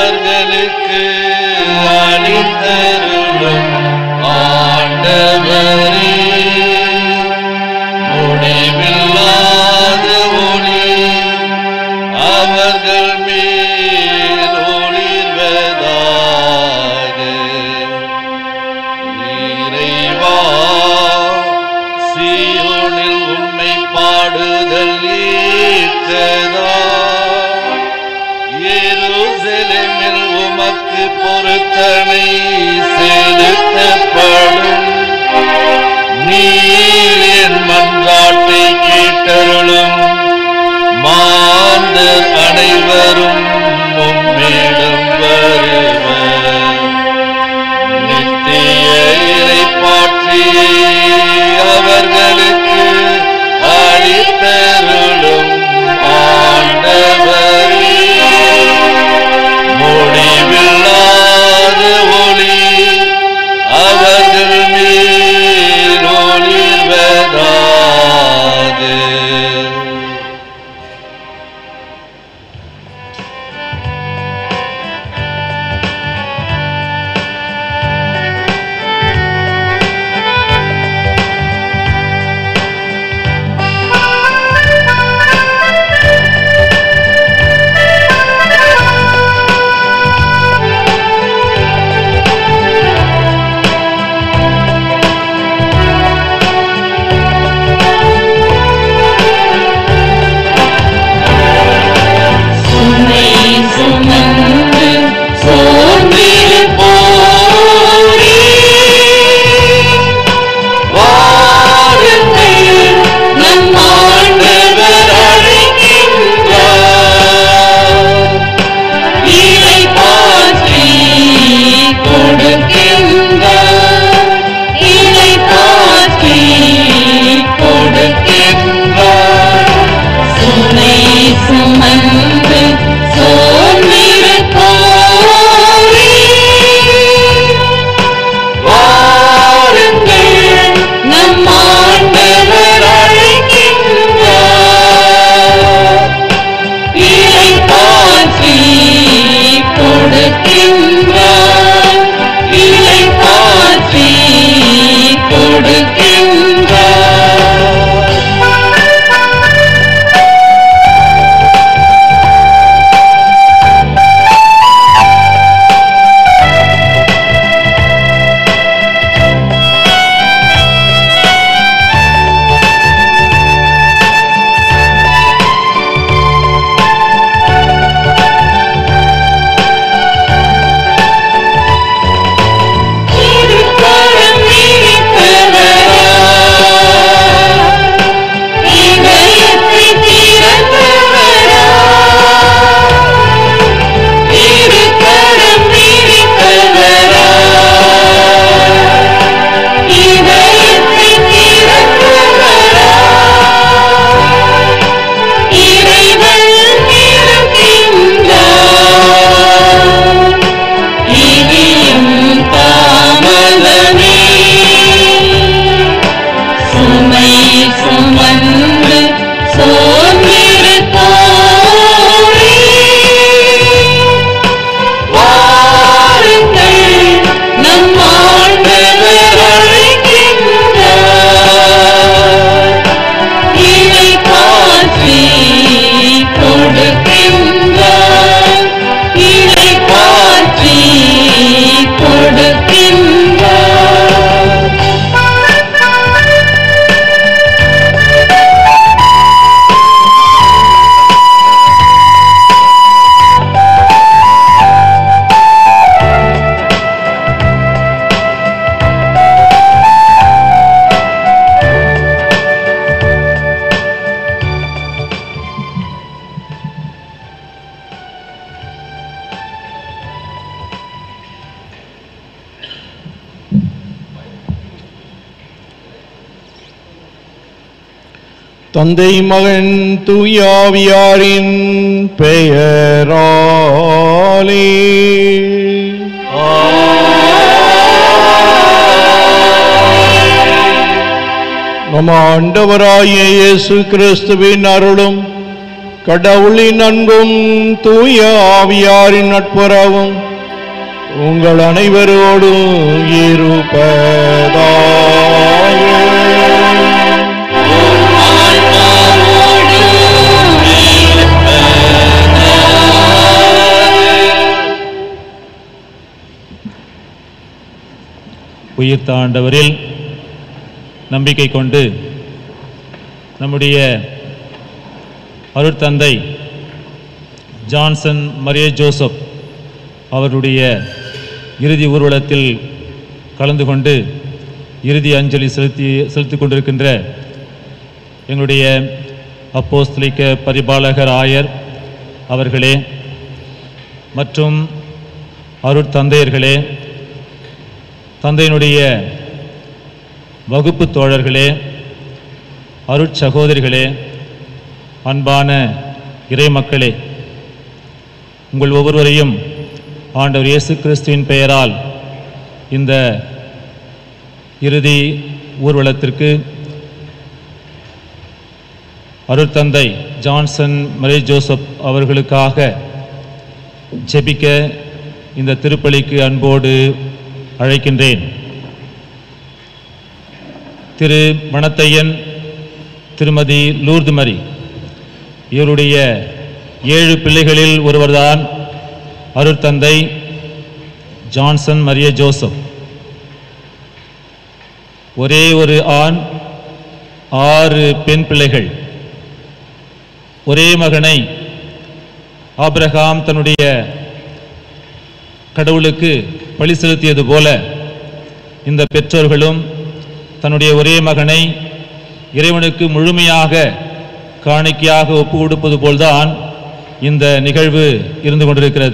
அவர்களுக்கு அளித்தருளும் ஆண்டவரே முடிவில்லாத ஒளி அவர்கள் மேல் ஒளிர்வதாக இறைவா சீயோனில் உம்மை பாடுதல் ஏற்றதா எருசலேமில் உமக்கு பொருத்தனை செலுத்தப்படும் நீர் என் மன்றாட்டை கேட்டருளும் மாந்தர் அனைவரும் உம்மிடம் வருவர் நித்திய இறைப்பாற்றி அவர்களுக்கு அளித்தருளும் ஆண்டவரே முடிவில்லாத ஒளி அவர்கள் மேல் ஒளிர்வதாக சுமை சுமந்து சோர்ந்திருப்போரே, வாருங்கள், நம் ஆண்டவர் அழைக்கின்றார். இளைப்பாற்றி கொடுக்கின்றார். இளைப்பாற்றி கொடுக்கின்றார். சுமை சுமந்து சோர்ந்திருப்போரே, வாருங்கள், நம் ஆண்டவர் அழைக்கின்றார். இளைப்பாற்றி கொடுக்கின்றார். இளைப்பாற்றி கொடுக்கின்றார். திருக்கரம் நீட்டவரா, இதயத்தை திறந்தவரா, திருக்கரம் நீட்டவரா, இதயத்தை திறந்தவரா, இறைவன் இருக்கின்றார். இனியும் தாமதமே சுமை சுமந்து சோர்ந்திருப்போரே, வாருங்கள், நம் ஆண்டவர் அழைக்கின்றார். இளைப்பாற்றி கொடுக்கின்றார். இளைப்பாற்றி கொடுக்கின்றார். தந்தை மகன் தூயாவியாரின் பெயராலே நம் ஆண்டவராகிய இயேசு கிறிஸ்துவின் அருளும் கடவுளின் அன்பும் தூய ஆவியாரின் நட்புறவும் உங்கள் அனைவரோடும் இருப்பதாக உயிர்த்த ஆண்டவரில் நம்பிக்கை கொண்டு நம்முடைய அருட்தந்தை ஜான்சன் மரிய ஜோசப் அவருடைய இறுதி ஊர்வலத்தில் கலந்து கொண்டு இறுதி அஞ்சலி செலுத்தி செலுத்திக் கொண்டிருக்கின்ற எங்களுடைய அப்போஸ்தலிக்க பரிபாலகர் ஆயர் அவர்களே மற்றும் அருட்தந்தையர்களே தந்தையினுடைய வகுப்பு தோழர்களே அருட்சகோதரிகளே அன்பான இறைமக்களே உங்கள் ஒவ்வொருவரையும் ஆண்டவர் இயேசு கிறிஸ்துவின் பெயரால் இந்த இறுதி ஊர்வலத்திற்கு அருட்தந்தை ஜான்சன் மரே ஜோசப் அவர்களுக்காக ஜெபிக்க இந்த திருப்பலிக்கு அன்போடு அழைக்கின்றேன் திரு மணத்தையன் திருமதி லூர்து மரி இவருடைய ஏழு பிள்ளைகளில் ஒருவர்தான் அருட்தந்தை ஜான்சன் மரிய ஜோசப் ஒரே ஒரு ஆண் ஆறு பெண் பிள்ளைகள் ஒரே மகனை ஆபிரகாம் தன்னுடைய கடவுளுக்கு பழி செலுத்தியது போல இந்த பெற்றோர்களும் தன்னுடைய ஒரே மகனை இறைவனுக்கு முழுமையாக காணிக்கையாக ஒப்பு கொடுப்பது போல்தான் இந்த நிகழ்வு இருந்து கொண்டிருக்கிறது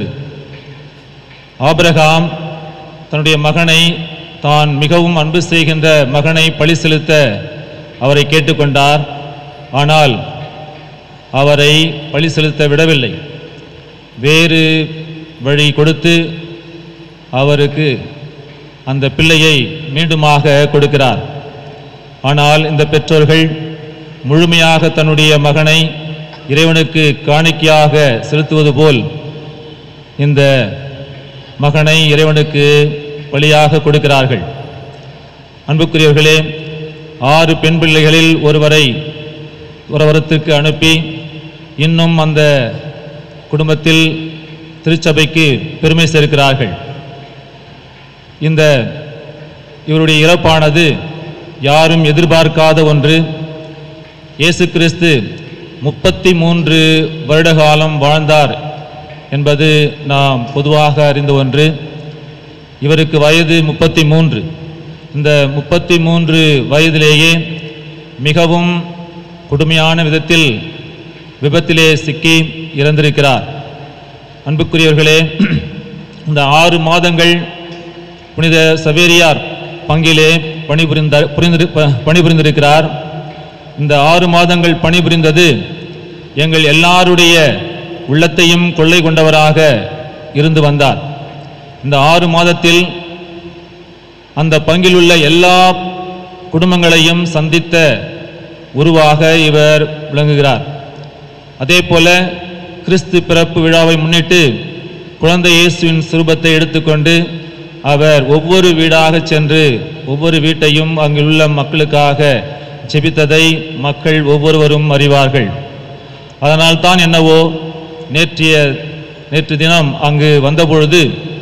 ஆபிரகாம் தன்னுடைய மகனை தான் மிகவும் அன்பு செய்கின்ற மகனை பழி செலுத்த அவரை கேட்டுக்கொண்டார் ஆனால் அவரை பழி செலுத்த விடவில்லை வேறு வழி கொடுத்து அவருக்கு அந்த பிள்ளையை மீண்டுமாக கொடுக்கிறார் ஆனால் இந்த பெற்றோர்கள் முழுமையாக தன்னுடைய மகனை இறைவனுக்கு காணிக்கையாக செலுத்துவது போல் இந்த மகனை இறைவனுக்கு பலியாக கொடுக்கிறார்கள் அன்புக்குரியவர்களே ஆறு பெண் பிள்ளைகளில் ஒருவரை உறவரத்துக்கு அனுப்பி இன்னும் அந்த குடும்பத்தில் திருச்சபைக்கு பெருமை சேர்க்கிறார்கள் இந்த இவருடைய இறப்பானது யாரும் எதிர்பார்க்காத ஒன்று இயேசு கிறிஸ்து முப்பத்தி மூன்று வருட காலம் வாழ்ந்தார் என்பது நாம் பொதுவாக அறிந்த ஒன்று இவருக்கு வயது முப்பத்தி மூன்று இந்த முப்பத்தி மூன்று வயதிலேயே மிகவும் கொடுமையான விதத்தில் விபத்திலே சிக்கி இறந்திருக்கிறார் அன்புக்குரியவர்களே இந்த ஆறு மாதங்கள் புனித சவேரியார் பங்கிலே பணிபுரிந்த புரிந்து ப- பணிபுரிந்திருக்கிறார் இந்த ஆறு மாதங்கள் பணிபுரிந்தது எங்கள் எல்லாருடைய உள்ளத்தையும் கொள்ளை கொண்டவராக இருந்து வந்தார் இந்த ஆறு மாதத்தில் அந்த பங்கில் உள்ள எல்லா குடும்பங்களையும் சந்தித்த உருவாக இவர் விளங்குகிறார் அதே போல கிறிஸ்து பிறப்பு விழாவை முன்னிட்டு குழந்தை இயேசுவின் சுரூபத்தை எடுத்துக்கொண்டு அவர் ஒவ்வொரு வீடாக சென்று ஒவ்வொரு வீட்டையும் அங்குள்ள மக்களுக்காக ஜெபித்ததை மக்கள் ஒவ்வொருவரும் அறிவார்கள் அதனால் தான் என்னவோ நேற்றைய நேற்று தினம் அங்கு வந்தபொழுது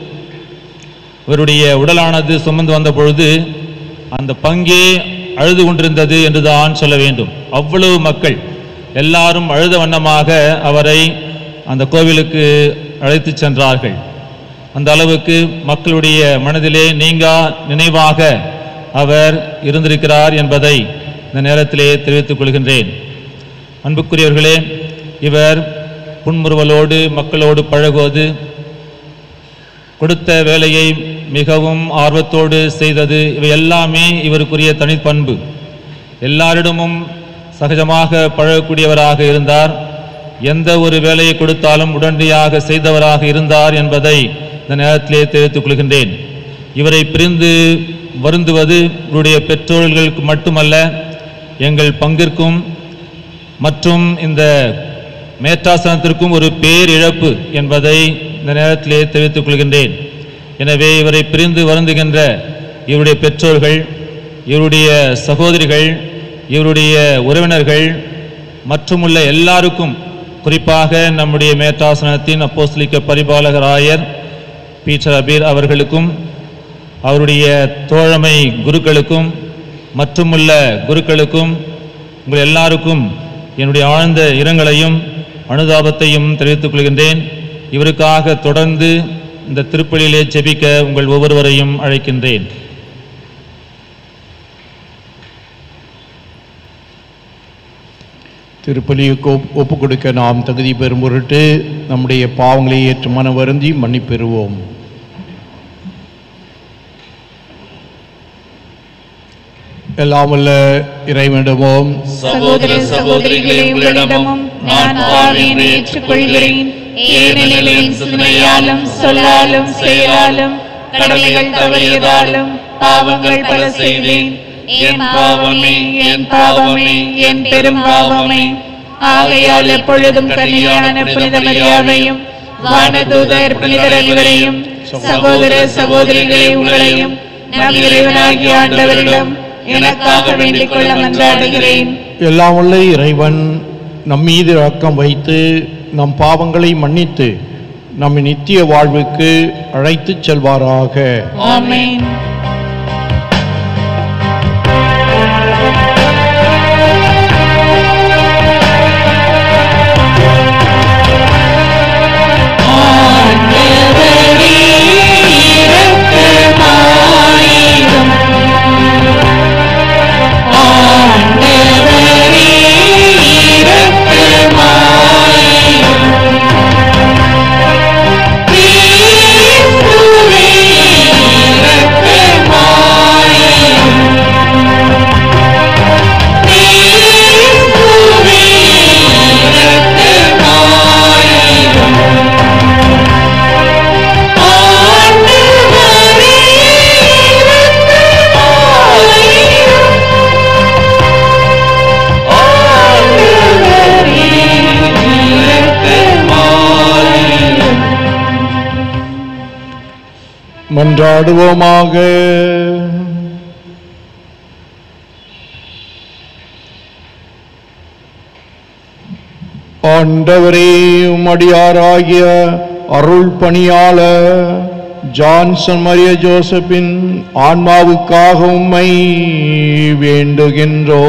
இவருடைய உடலானது சுமந்து வந்த பொழுது அந்த பங்கே அழுது கொண்டிருந்தது என்றுதான் சொல்ல வேண்டும் அவ்வளவு மக்கள் எல்லாரும் அழுத வண்ணமாக அவரை அந்த கோவிலுக்கு அழைத்து சென்றார்கள் அந்த அளவுக்கு மக்களுடைய மனதிலே நீங்கா நினைவாக அவர் இருந்திருக்கிறார் என்பதை இந்த நேரத்திலே தெரிவித்துக் கொள்கின்றேன் அன்புக்குரியவர்களே இவர் புன்முறுவலோடு மக்களோடு பழகுவது கொடுத்த வேலையை மிகவும் ஆர்வத்தோடு செய்தது இவை எல்லாமே இவருக்குரிய தனிப்பண்பு எல்லாரிடமும் சகஜமாக பழகக்கூடியவராக இருந்தார் எந்த ஒரு வேலையை கொடுத்தாலும் உடனடியாக செய்தவராக இருந்தார் என்பதை இந்த நேரத்திலே தெரிவித்துக் கொள்கின்றேன் இவரை பிரிந்து வருந்துவது இவருடைய பெற்றோர்களுக்கு மட்டுமல்ல எங்கள் பங்கிற்கும் மற்றும் இந்த மேற்றாசனத்திற்கும் ஒரு பேரிழப்பு என்பதை இந்த நேரத்திலே தெரிவித்துக் கொள்கின்றேன் எனவே இவரை பிரிந்து வருந்துகின்ற இவருடைய பெற்றோர்கள் இவருடைய சகோதரிகள் இவருடைய உறவினர்கள் மற்றுமுள்ள எல்லாருக்கும் குறிப்பாக நம்முடைய மேற்றாசனத்தின் அப்போஸ்தலிக்க பரிபாலகர் ஆயர் பீட்டர் அபீர் அவர்களுக்கும் அவருடைய தோழமை குருக்களுக்கும் மற்றுமுள்ள குருக்களுக்கும் உங்கள் எல்லாருக்கும் என்னுடைய ஆழ்ந்த இரங்கலையும் அனுதாபத்தையும் தெரிவித்துக் கொள்கின்றேன் இவருக்காக தொடர்ந்து இந்த திருப்பலியிலே ஜெபிக்க உங்கள் ஒவ்வொருவரையும் அழைக்கின்றேன் திருப்பலிக்கு ஒப்பு கொடுக்க நாம் தகுதி பெறும் பொருட்டு நம்முடைய பாவங்களை ஏற்று மன வருந்தி மன்னிப்பெறுவோம் எல்லாம் வல்ல இறைவனிடமும் சகோதர சகோதரிகளே உங்களிடமும் நான் பாவியை ஏற்றுக்கொள்கிறேன் ஏனெனில் என் சிந்தனையாலும் சொல்லாலும் செயலாலும் கடமைகள் தவறியதாலும் பாவங்கள் பல செய்தேன் என் பாவமே என் பாவமே என் பெரும் பாவமே ஆகையால் எப்பொழுதும் கல்யாண புனித மரியாதையும் வானதூதர் புனிதர் அனைவரையும் சகோதர சகோதரிகளே உங்களையும் நம் இறைவனாகிய ஆண்டவரிடம் எனக்காக வேண்டிக் கொள்ள மன்றாடுகிறேன் எல்லாம் வல்ல இறைவன் நம் மீது இரக்கம் வைத்து நம் பாவங்களை மன்னித்து நம்மை நித்திய வாழ்வுக்கு அழைத்துச் செல்வாராக ஆமென் மன்றாடுவோமாக ஆண்டவரே உமடியாராகிய அருள் பணியாளர் ஜான்சன் மரிய ஜோசப்பின் ஆன்மாவுக்காக உம்மை வேண்டுகின்றோ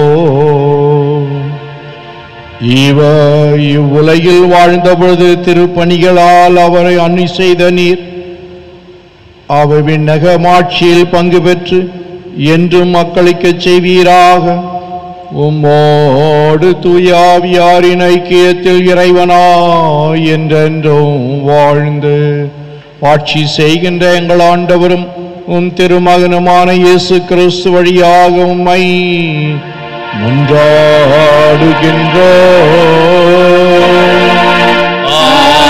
இவர் இவ்வுலகில் வாழ்ந்தபொழுது திருப்பணிகளால் அவரை அன்னி செய்த நீர் அவர் விண்ணக மாட்சியில் பங்கு பெற்று என்றும் மக்களுக்குச் செய்வீராக உம்மோடு தூயாவியாரின் ஐக்கியத்தில் இறைவனா என்றென்றும் வாழ்ந்து ஆட்சி செய்கின்ற எங்கள் ஆண்டவரும் உம் திருமகனுமான இயேசு கிறிஸ்து வழியாக உம்மை மன்றாடுகின்றோம்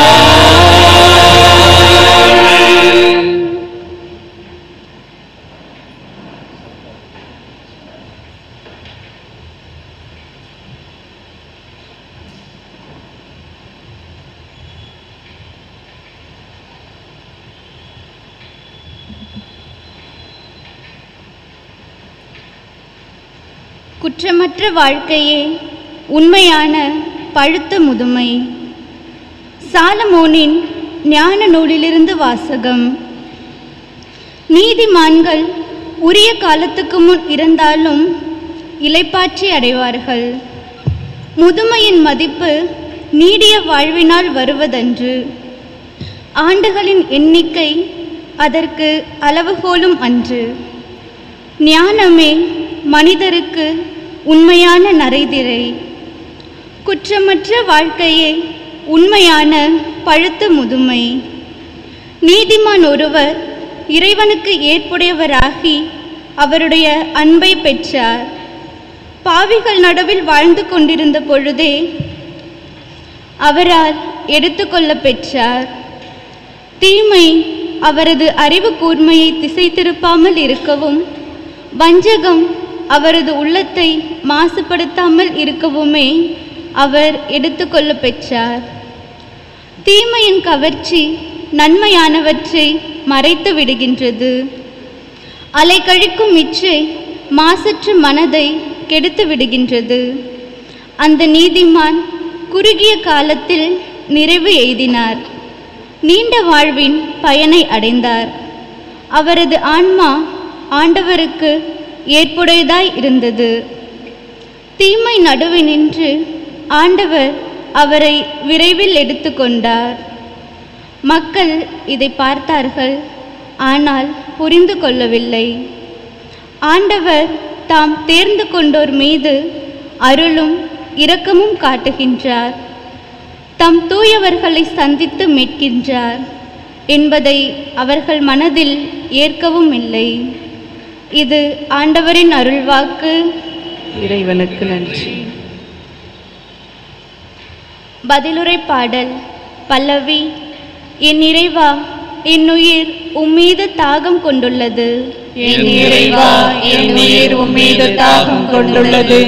குற்றமற்ற வாழ்க்கையே உண்மையான பழுத்த முதுமை சாலமோனின் ஞான நூலிலிருந்து வாசகம் நீதிமான்கள் உரிய காலத்துக்கு முன் இறந்தாலும் இலைப்பாற்றி அடைவார்கள் முதுமையின் மதிப்பு நீடிய வாழ்வினால் வருவதன்று ஆண்டுகளின் எண்ணிக்கை அதற்கு அளவுகோலும் அன்று ஞானமே மனிதருக்கு உண்மையான நரைதிரை குற்றமற்ற வாழ்க்கையே உண்மையான பழுத்த முதுமை நீதிமான் ஒருவர் இறைவனுக்கு ஏற்புடையவராகி அவருடைய அன்பை பெற்றார் பாவிகள் நடுவில் வாழ்ந்து கொண்டிருந்த பொழுதே அவரால் எடுத்துக்கொள்ள பெற்றார் தீமை அவரது அறிவு கூர்மையை திசை திருப்பாமல் இருக்கவும் வஞ்சகம் அவரது உள்ளத்தை மாசுபடுத்தாமல் இருக்கவுமே அவர் எடுத்துக்கொள்ள பெற்றார் தீமையின் கவர்ச்சி நன்மையானவற்றை மறைத்து விடுகின்றது அலைக்கழிக்கும் இச்சை மாசற்ற மனதை கெடுத்து விடுகின்றது அந்த நீதிமான் குறுகிய காலத்தில் நிறைவு எய்தினார் நீண்ட வாழ்வின் பயனை அடைந்தார் அவரது ஆன்மா ஆண்டவருக்கு ஏற்புடையதாய் இருந்தது தீமை நடுவே நின்று ஆண்டவர் அவரை விரைவில் எடுத்துக்கொண்டார் மக்கள் இதை பார்த்தார்கள் ஆனால் புரிந்து கொள்ளவில்லை ஆண்டவர் தாம் தேர்ந்து கொண்டோர் மீது அருளும் இரக்கமும் காட்டுகின்றார் தம் தூயவர்களை சந்தித்து மீட்கின்றார் என்பதை அவர்கள் மனதில் ஏற்கவும் இல்லை இது ஆண்டவரின் அருள்வாக்கு இறைவனுக்கு நன்றி பதிலுரை பாடல் பல்லவி என் இறைவா என் உயிர் உம்மீது தாகம் கொண்டுள்ளது என் இறைவா என் உயிர் உம்மீது தாகம் கொண்டுள்ளது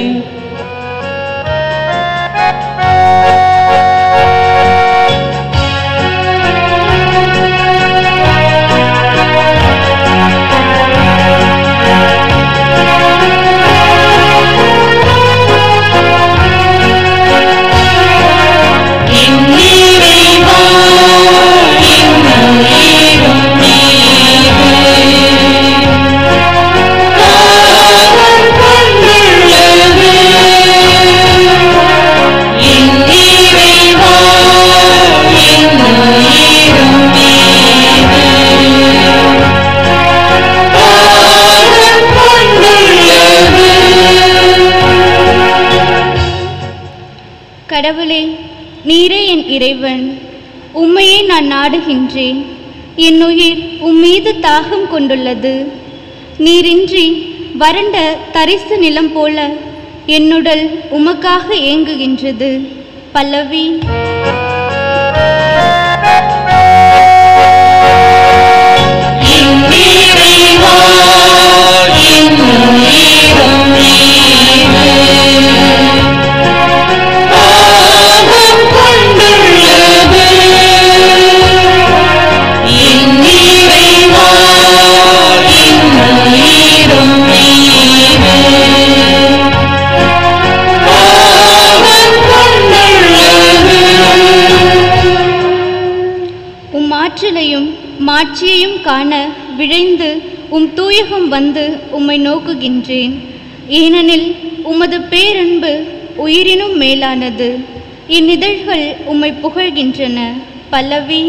கடவுளே நீரே என் இறைவன் உம்மையே நான் நாடுகின்றேன் என் உயிர் உம்மீது தாகம் கொண்டுள்ளது நீரின்றி வறண்ட தரிசு நிலம் போல என்னுடல் உமக்காக ஏங்குகின்றது பல்லவி உம் ஆற்றலையும் மாட்சியையும் காண விழைந்து உம் தூயகம் வந்து உம்மை நோக்குகின்றேன் ஏனெனில் உமது பேரன்பு உயிரினும் மேலானது என் இதழ்கள் உம்மை புகழ்கின்றன பல்லவி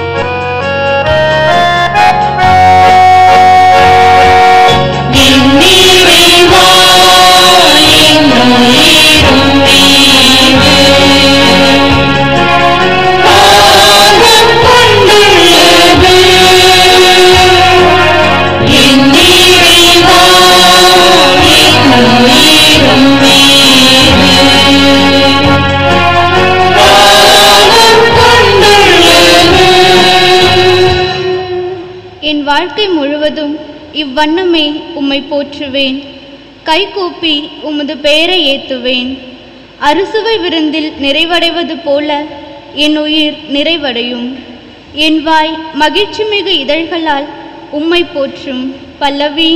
என் வாழ்க்கை முழுவதும் இவ்வண்ணமே உம்மை போற்றுவேன் கைகூப்பி உமது பெயரை ஏத்துவேன் அறுசுவை விருந்தில் நிறைவடைவது போல என் உயிர் நிறைவடையும் என் வாய் மகிழ்ச்சிமிகு இதழ்களால் உம்மை போற்றும் பல்லவி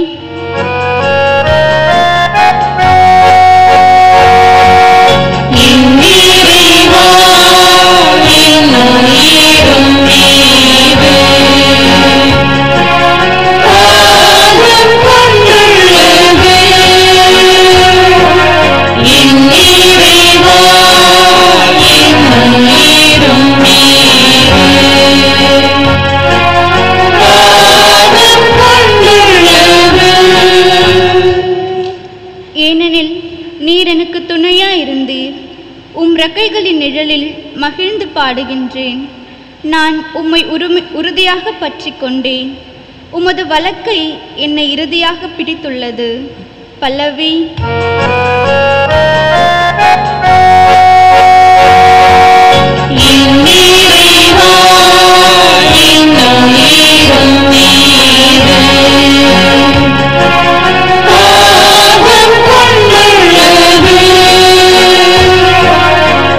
ஏனெனில் நீர் எனக்கு துணையா இருந்தீர் உம் ரெக்கைகளின் நிழலில் மகிழ்ந்து பாடுகின்றேன் நான் உம்மை உரிமை உறுதியாக பற்றி கொண்டேன் உமது வழக்கை என்னை இறுதியாக பிடித்துள்ளது பல்லவி கொண்டுள்ளது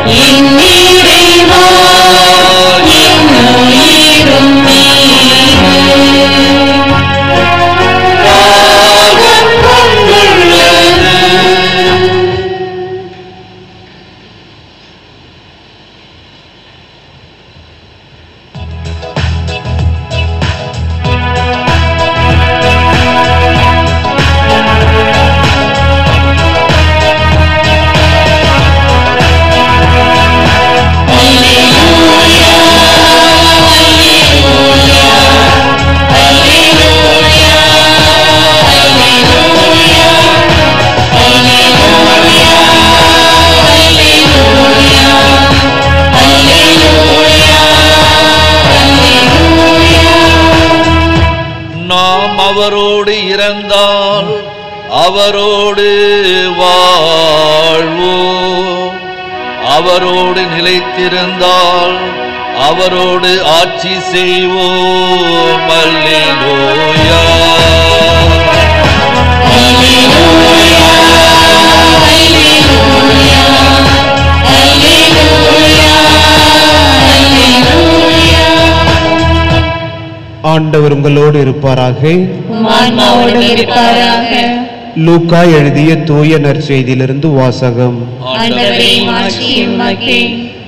நாம் அவரோடு இறந்தால் அவரோடு வாழ்வோம் அவரோடு நிலைத்திருந்தால் அவரோடு ஆட்சி செய்வோம் அல்லேலூயா ஆண்டவர் உங்களோடு இருப்பாராக ஆன்மாவோடு இருப்பாராக லூக்கா எழுதிய தூய நற்செய்தியிலிருந்து வாசகம் ஆண்டவரே மாற்றியும் மக்கே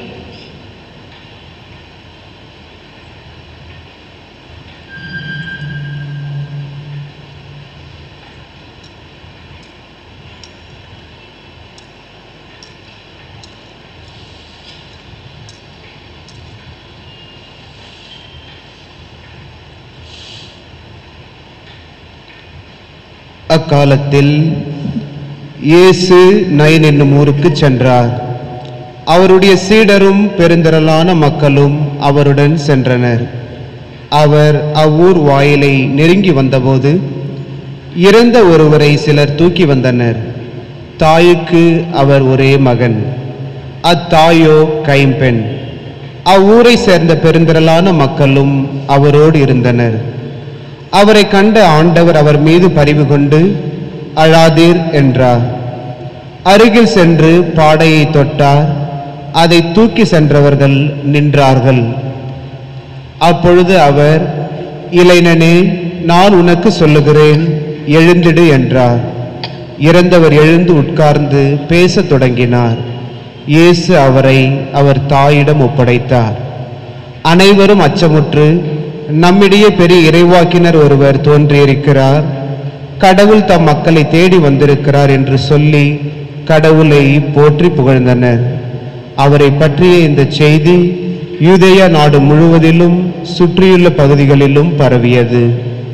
அக்காலத்தில் இயேசு நைன் என்னும் ஊருக்கு சென்றார் அவருடைய சீடரும் பெருந்திரளான மக்களும் அவருடன் சென்றனர் அவர் அவ்வூர் வாயிலை நெருங்கி வந்தபோது இறந்த ஒருவரை சிலர் தூக்கி வந்தனர் தாயுக்கு அவர் ஒரே மகன் அத்தாயோ கைம்பெண் அவ்வூரை சேர்ந்த பெருந்திரளான மக்களும் அவரோடு இருந்தனர் அவரை கண்ட ஆண்டவர் அவர் மீது பரிவு கொண்டு அழாதீர் என்றார் அருகில் சென்று பாடையை தொட்டார் அதை தூக்கி சென்றவர்கள் நின்றார்கள் அப்பொழுது அவர் இளைஞனே நான் உனக்கு சொல்லுகிறேன் எழுந்திடு என்றார் இறந்தவர் எழுந்து உட்கார்ந்து பேசத் தொடங்கினார் இயேசு அவரை அவர் தாயிடம் ஒப்படைத்தார் அனைவரும் அச்சமுற்று நம்மிடையே பெரிய இறைவாக்கினர் ஒருவர் தோன்றியிருக்கிறார் கடவுள் தம் மக்களை தேடி வந்திருக்கிறார் என்று சொல்லி கடவுளை போற்றி புகழ்ந்தனர் அவரை பற்றிய இந்த செய்தி யூதேயா நாடு முழுவதிலும் சுற்றியுள்ள பகுதிகளிலும் பரவியது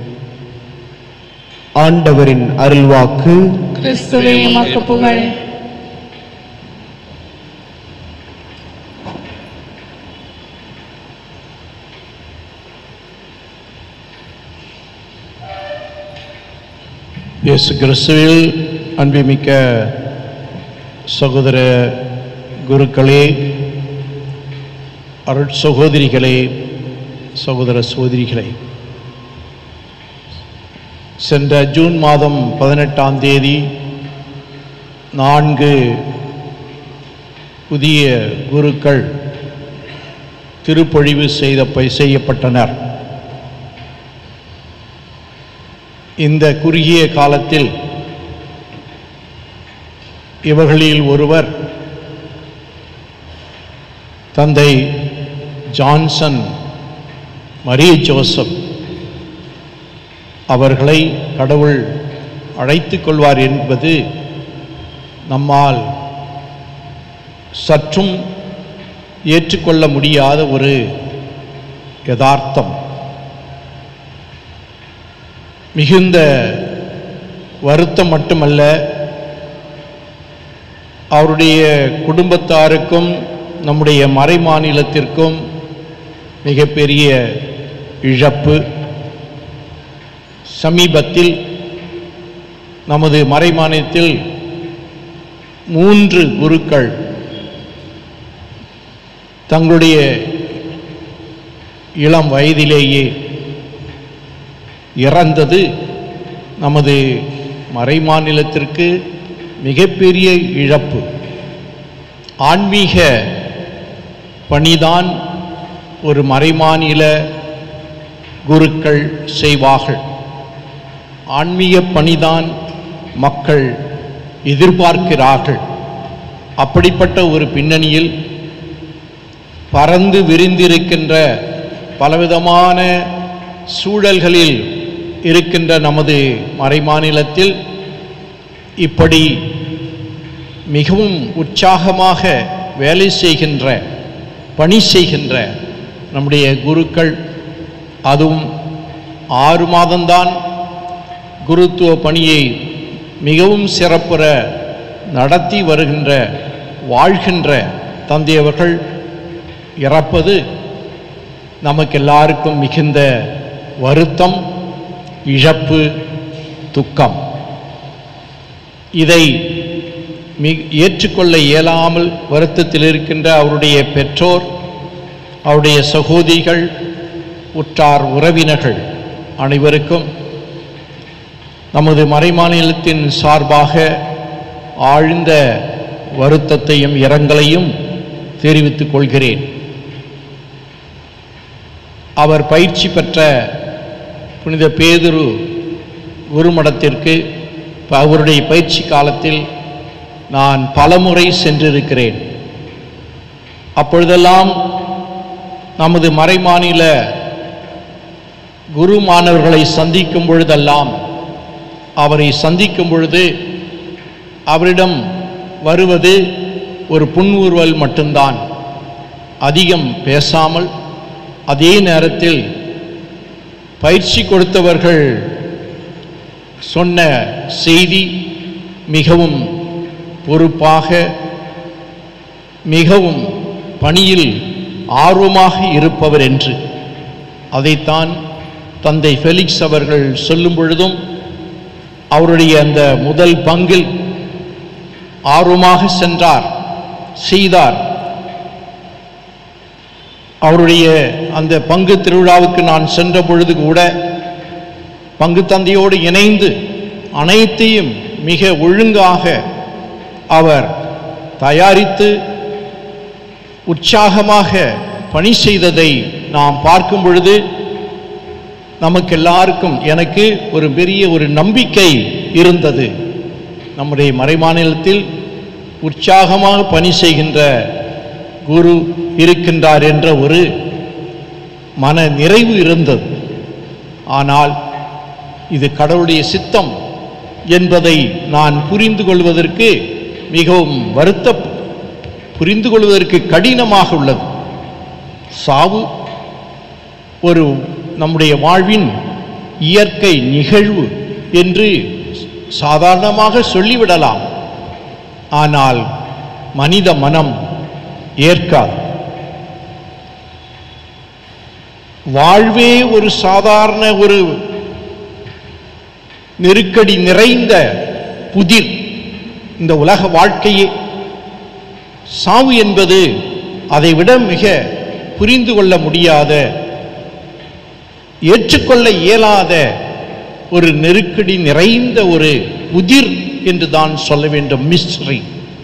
ஆண்டவரின் அருள்வாக்கு கிறிஸ்துவே உமக்கு புகழ் இயேசு கிறிஸ்துவில் அன்புமிக்க சகோதர குருக்களே அருட் சகோதரிகளே சகோதர சகோதரிகளே சென்ற ஜூன் மாதம் பதினெட்டாம் தேதி நான்கு புதிய குருக்கள் திருப்பொழிவு செய்த செய்யப்பட்டனர் இந்த குறுகிய காலத்தில் இவர்களில் ஒருவர் தந்தை ஜான்சன் மரிய ஜோசப் அவர்களை கடவுள் அழைத்துக் கொள்வார் என்பது நம்மால் சற்றும் ஏற்றுக்கொள்ள முடியாத ஒரு யதார்த்தம் மிகுந்த வருத்தம் மட்டுமல்ல அவருடைய குடும்பத்தாருக்கும் நம்முடைய மறை மாநிலத்திற்கும் மிகப்பெரிய இழப்பு சமீபத்தில் நமது மறை மாநிலத்தில் மூன்று குருக்கள் தங்களுடைய இளம் வயதிலேயே இறந்தது நமது மறைமாநிலத்திற்கு மிகப்பெரிய இழப்பு ஆன்மீக பணிதான் ஒரு மறைமாநில குருக்கள் செய்வார்கள் ஆன்மீக பணிதான் மக்கள் எதிர்பார்க்கிறார்கள் அப்படிப்பட்ட ஒரு பின்னணியில் பறந்து விரிந்திருக்கின்ற பலவிதமான சூழல்களில் இருக்கின்ற நமது மறைமாநிலத்தில் இப்படி மிகவும் உற்சாகமாக வேலை செய்கின்ற பணி செய்கின்ற நம்முடைய குருக்கள் அதுவும் ஆறு மாதம்தான் குருத்துவ பணியை மிகவும் சிறப்புற நடத்தி வருகின்ற வாழ்கின்ற தந்தையவர்கள் இறப்பது நமக்கு எல்லாருக்கும் மிகுந்த வருத்தம் இழப்பு துக்கம் இதை மி ஏற்றுக்கொள்ள இயலாமல் வருத்தத்தில் இருக்கின்ற அவருடைய பெற்றோர் அவருடைய சகோதரிகள் உற்றார் உறவினர்கள் அனைவருக்கும் நமது மறைமாநிலத்தின் சார்பாக ஆழ்ந்த வருத்தத்தையும் இரங்கலையும் தெரிவித்துக் கொள்கிறேன் அவர் பயிற்சி பெற்ற புனித பேதுரு குருமடத்திற்கு ப- அவருடைய பயிற்சி காலத்தில் நான் பலமுறை சென்றிருக்கிறேன் அப்பொழுதெல்லாம் நமது மறைமாநில குரு மாணவர்களை சந்திக்கும் பொழுதெல்லாம் அவரை சந்திக்கும் பொழுது அவரிடம் வருவது ஒரு புன்முறுவல் மட்டும்தான் அதிகம் பேசாமல் அதே நேரத்தில் பயிற்சி கொடுத்தவர்கள் சொன்ன செய்தி மிகவும் பொறுப்பாக மிகவும் பணியில் ஆர்வமாக இருப்பவர் என்று அதைத்தான் தந்தை ஃபெலிக்ஸ் அவர்கள் சொல்லும் பொழுதும் அவருடைய அந்த முதல் பங்கில் ஆர்வமாக சென்றார் செய்தார் அவருடைய அந்த பங்கு திருவிழாவுக்கு நான் சென்ற பொழுது கூட பங்கு தந்தையோடு இணைந்து அனைத்தையும் மிக ஒழுங்காக அவர் தயாரித்து உற்சாகமாக பணி செய்ததை நாம் பார்க்கும் பொழுது நமக்கு எல்லாருக்கும் எனக்கு ஒரு பெரிய ஒரு நம்பிக்கை இருந்தது நம்முடைய மறைமாநிலத்தில் உற்சாகமாக பணி செய்கின்ற குரு இருக்கின்றார் என்ற ஒரு மன நிறைவு இருந்தது ஆனால் இது கடவுளுடைய சித்தம் என்பதை நான் புரிந்து கொள்வதற்கு மிகவும் வருத்த புரிந்து கொள்வதற்கு கடினமாக உள்ளது சாவு ஒரு நம்முடைய வாழ்வின் இயற்கை நிகழ்வு என்று சாதாரணமாக சொல்லிவிடலாம் ஆனால் மனித மனம் ஏற்காது வாழ்வே ஒரு சாதாரண ஒரு நெருக்கடி நிறைந்த புதிர் இந்த உலக வாழ்க்கையே சாவு என்பது அதைவிட மிக புரிந்து கொள்ள முடியாத ஏற்றுக்கொள்ள இயலாத ஒரு நெருக்கடி நிறைந்த ஒரு புதிர் என்று தான் சொல்ல வேண்டும் மிஸ்டரி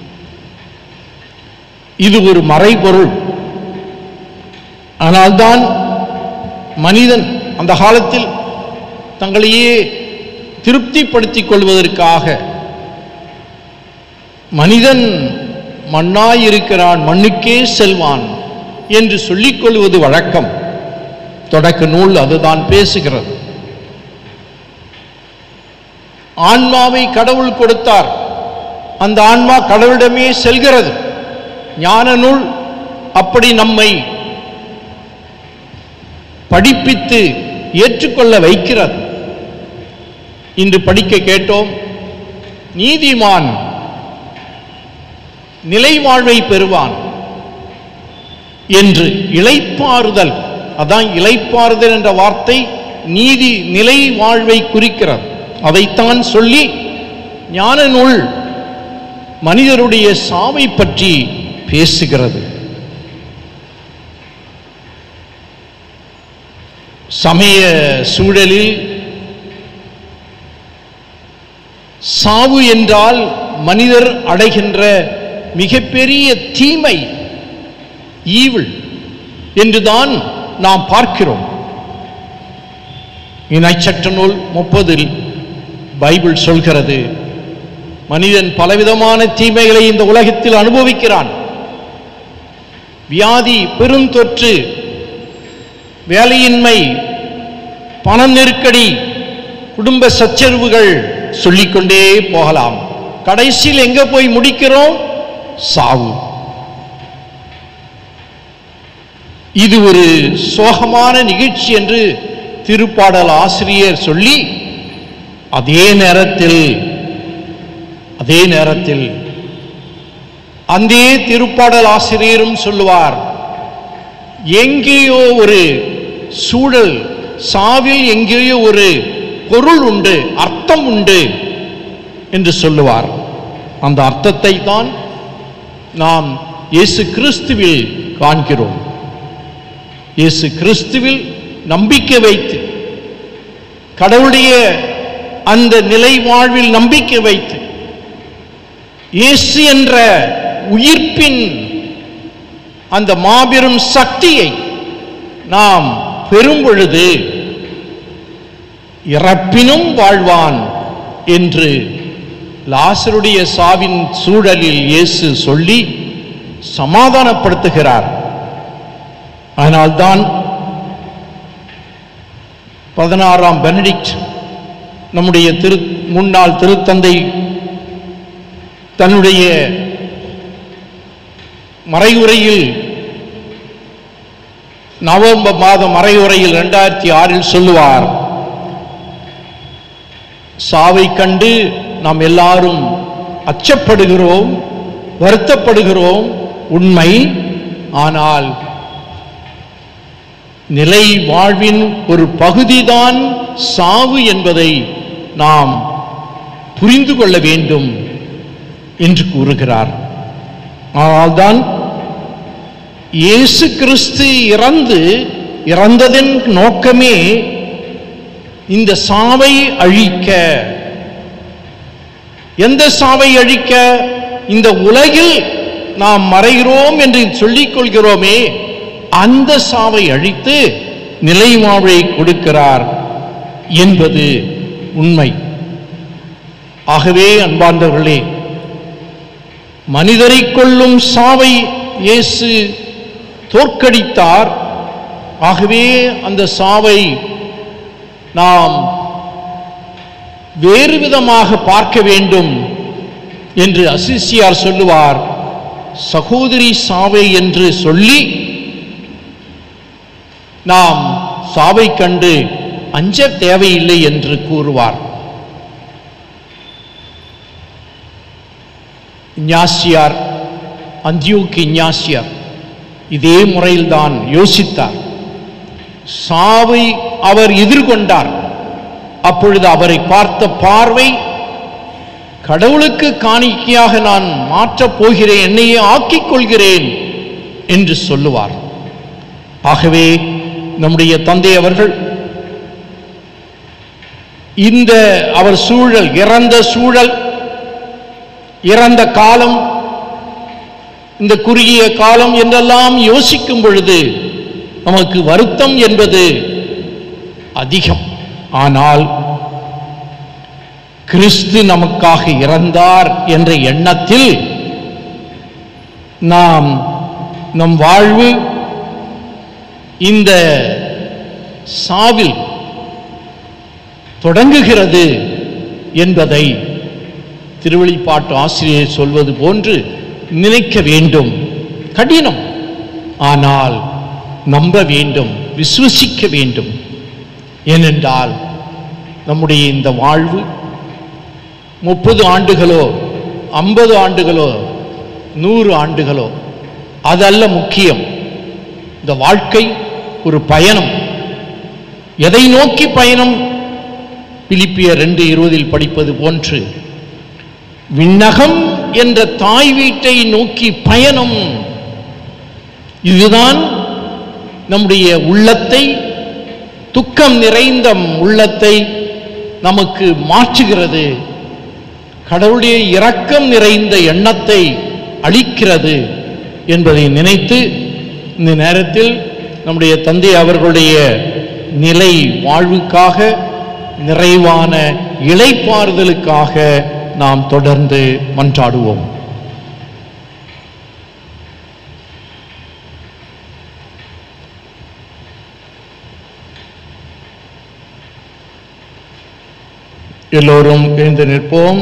இது ஒரு மறைபொருள் ஆனால்தான் மனிதன் அந்த காலத்தில் தங்களையே திருப்திப்படுத்திக் கொள்வதற்காக மனிதன் மண்ணாயிருக்கிறான் மண்ணுக்கே செல்வான் என்று சொல்லிக் கொள்வது வழக்கம் தொடக்க நூல் அதுதான் பேசுகிறது ஆன்மாவை கடவுள் கொடுத்தார் அந்த ஆன்மா கடவுளிடமே செல்கிறது ஞான நூல் அப்படி நம்மை படிப்பித்து ஏற்றுக்கொள்ள வைக்கிறது இன்று படிக்க கேட்டோம் நீதிமான் நிலை வாழ்வை பெறுவான் என்று இளைப்பாறுதல் அதான் இளைப்பாறுதல் என்ற வார்த்தை நீதி நிலை வாழ்வை குறிக்கிறது அதைத்தான் சொல்லி ஞான நூல் மனிதருடைய சாவை பற்றி பேசுகிறது சமய சூழலில் சாவு என்றால் மனிதர் அடைகின்ற மிகப்பெரிய தீமை ஈவில் என்றுதான் நாம் பார்க்கிறோம் இணைச்சட்ட நூல் முப்பதில் பைபிள் சொல்கிறது மனிதன் பலவிதமான தீமைகளை இந்த உலகத்தில் அனுபவிக்கிறான் வியாதி பெருந்தொற்று வேலையின்மை பண நெருக்கடி குடும்ப சச்சரவுகள் சொல்லிக்கொண்டே போகலாம் கடைசியில் எங்க போய் முடிக்கிறோம் சாவு இது ஒரு சோகமான நிகழ்ச்சி என்று திருப்பாடல் ஆசிரியர் சொல்லி அதே நேரத்தில் அதே நேரத்தில் அந்த திருப்பாடல் ஆசிரியரும் சொல்லுவார் எங்கேயோ ஒரு சூழல் சாவில் எங்கேயோ ஒரு பொருள் உண்டு அர்த்தம் உண்டு என்று சொல்லுவார் அந்த அர்த்தத்தை தான் நாம் இயேசு கிறிஸ்துவில் காண்கிறோம் இயேசு கிறிஸ்துவில் நம்பிக்கை வைத்து கடவுளுடைய அந்த நிலை வாழ்வில் நம்பிக்கை வைத்து இயேசு என்ற உயிர்ப்பின் அந்த மாபெரும் சக்தியை நாம் பெறும் பொழுது இறப்பினும் வாழ்வான் என்று லாசருடைய சாவின் சூழலில் இயேசு சொல்லி சமாதானப்படுத்துகிறார் அதனால்தான் பதினாறாம் பெனடிக்ட் நம்முடைய திரு முன்னாள் திருத்தந்தை தன்னுடைய மறையுரையில் நவம்பர் மாதம் மறையுரையில் இரண்டாயிரத்தி ஆறில் சொல்லுவார் சாவை கண்டு நாம் எல்லாரும் அச்சப்படுகிறோம் வருத்தப்படுகிறோம் உண்மை ஆனால் நிலை வாழ்வின் ஒரு பகுதிதான் சாவு என்பதை நாம் புரிந்து கொள்ள வேண்டும் என்று கூறுகிறார் ஆனால்தான் இயேசு கிறிஸ்து இறந்து இறந்ததன் நோக்கமே இந்த சாவை அழிக்க எந்த சாவை அழிக்க இந்த உலகில் நாம் மறைகிறோம் என்று சொல்லிக் கொள்கிறோமே அந்த சாவை அழித்து நிலை வாழ்வை கொடுக்கிறார் என்பது உண்மை ஆகவே அன்பார்ந்தவர்களே மனிதரை கொள்ளும் சாவை இயேசு தோற்கடித்தார் ஆகவே அந்த சாவை நாம் வேறு விதமாக பார்க்க வேண்டும் என்று அசிசியார் சொல்லுவார் சகோதரி சாவை என்று சொல்லி நாம் சாவை கண்டு அஞ்ச தேவையில்லை என்று கூறுவார் இஞ்ஞாசியார் அந்தியோக்கு இஞ்ஞாசியார் இதே முறையில்தான் யோசித்தார் சாவை அவர் எதிர்கொண்டார் அப்பொழுது அவரை பார்த்த பார்வை கடவுளுக்கு காணிக்கையாக நான் மாற்றப் போகிறேன் என்னையே ஆக்கிக் கொள்கிறேன் என்று சொல்லுவார் ஆகவே நம்முடைய தந்தை அவர்கள் இந்த அவர் சூழல் இறந்த சூழல் இறந்த காலம் இந்த குறுகிய காலம் என்றெல்லாம் யோசிக்கும் பொழுது நமக்கு வருத்தம் என்பது அதிகம் ஆனால் கிறிஸ்து நமக்காக இறந்தார் என்ற எண்ணத்தில் நாம் நம் வாழ்வு இந்த சாவில் தொடங்குகிறது என்பதை திருவெளிப்பாட்டு ஆசிரியர் சொல்வது போன்று நினைக்க வேண்டும் கடினம் ஆனால் நம்ப வேண்டும் விசுவசிக்க வேண்டும் ஏனென்றால் நம்முடைய இந்த வாழ்வு முப்பது ஆண்டுகளோ ஐம்பது ஆண்டுகளோ நூறு ஆண்டுகளோ அதல்ல முக்கியம் இந்த வாழ்க்கை ஒரு பயணம் எதை நோக்கி பயணம் பிலிப்பியர் ரெண்டு இருபதில் படிப்பது போன்று விண்ணகம் என்ற தாய் வீட்டை நோக்கி பயணம் இதுதான் நம்முடைய உள்ளத்தை துக்கம் நிறைந்த உள்ளத்தை நமக்கு மாற்றுகிறது கடவுளுடைய இரக்கம் நிறைந்த எண்ணத்தை அளிக்கிறது என்பதை நினைத்து இந்த நேரத்தில் நம்முடைய தந்தை அவர்களுடைய நிலை வாழ்வுக்காக நிறைவான இளைப்பாறுதலுக்காக நாம் தொடர்ந்து மன்றாடுவோம் எல்லோரும் எழுந்து நிற்போம்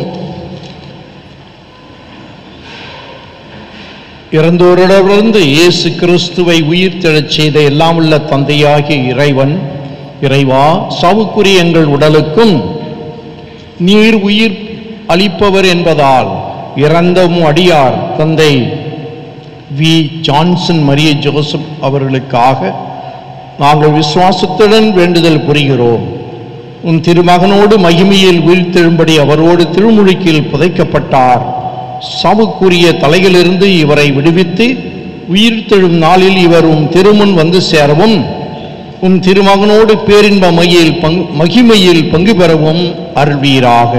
இறந்தோரிடமிருந்து இயேசு கிறிஸ்துவை உயிர்த்தெழச் செய்த எல்லாம் உள்ள தந்தையாகிய இறைவன் இறைவா சாவுக்குரிய எங்கள் உடலுக்கும் நீர் உயிர் அளிப்பவர் என்பதால் இறந்தவும் அடியார் தந்தை வி ஜான்சன் மரிய ஜோசப் அவர்களுக்காக நாங்கள் விசுவாசத்துடன் வேண்டுதல் புரிகிறோம் உன் திருமகனோடு மகிமையில் உயிர்த்தெழும்படி அவரோடு திருமுழுக்கில் புதைக்கப்பட்டார் சாவுக்குரிய தலையிலிருந்து இவரை விடுவித்து உயிர்த்தெழும் நாளில் இவர் உம் திருமுன் வந்து சேரவும் உம் திருமகனோடு பேரின்ப மையில் பங் மகிமையில் பங்கு பெறவும் அருள்வீராக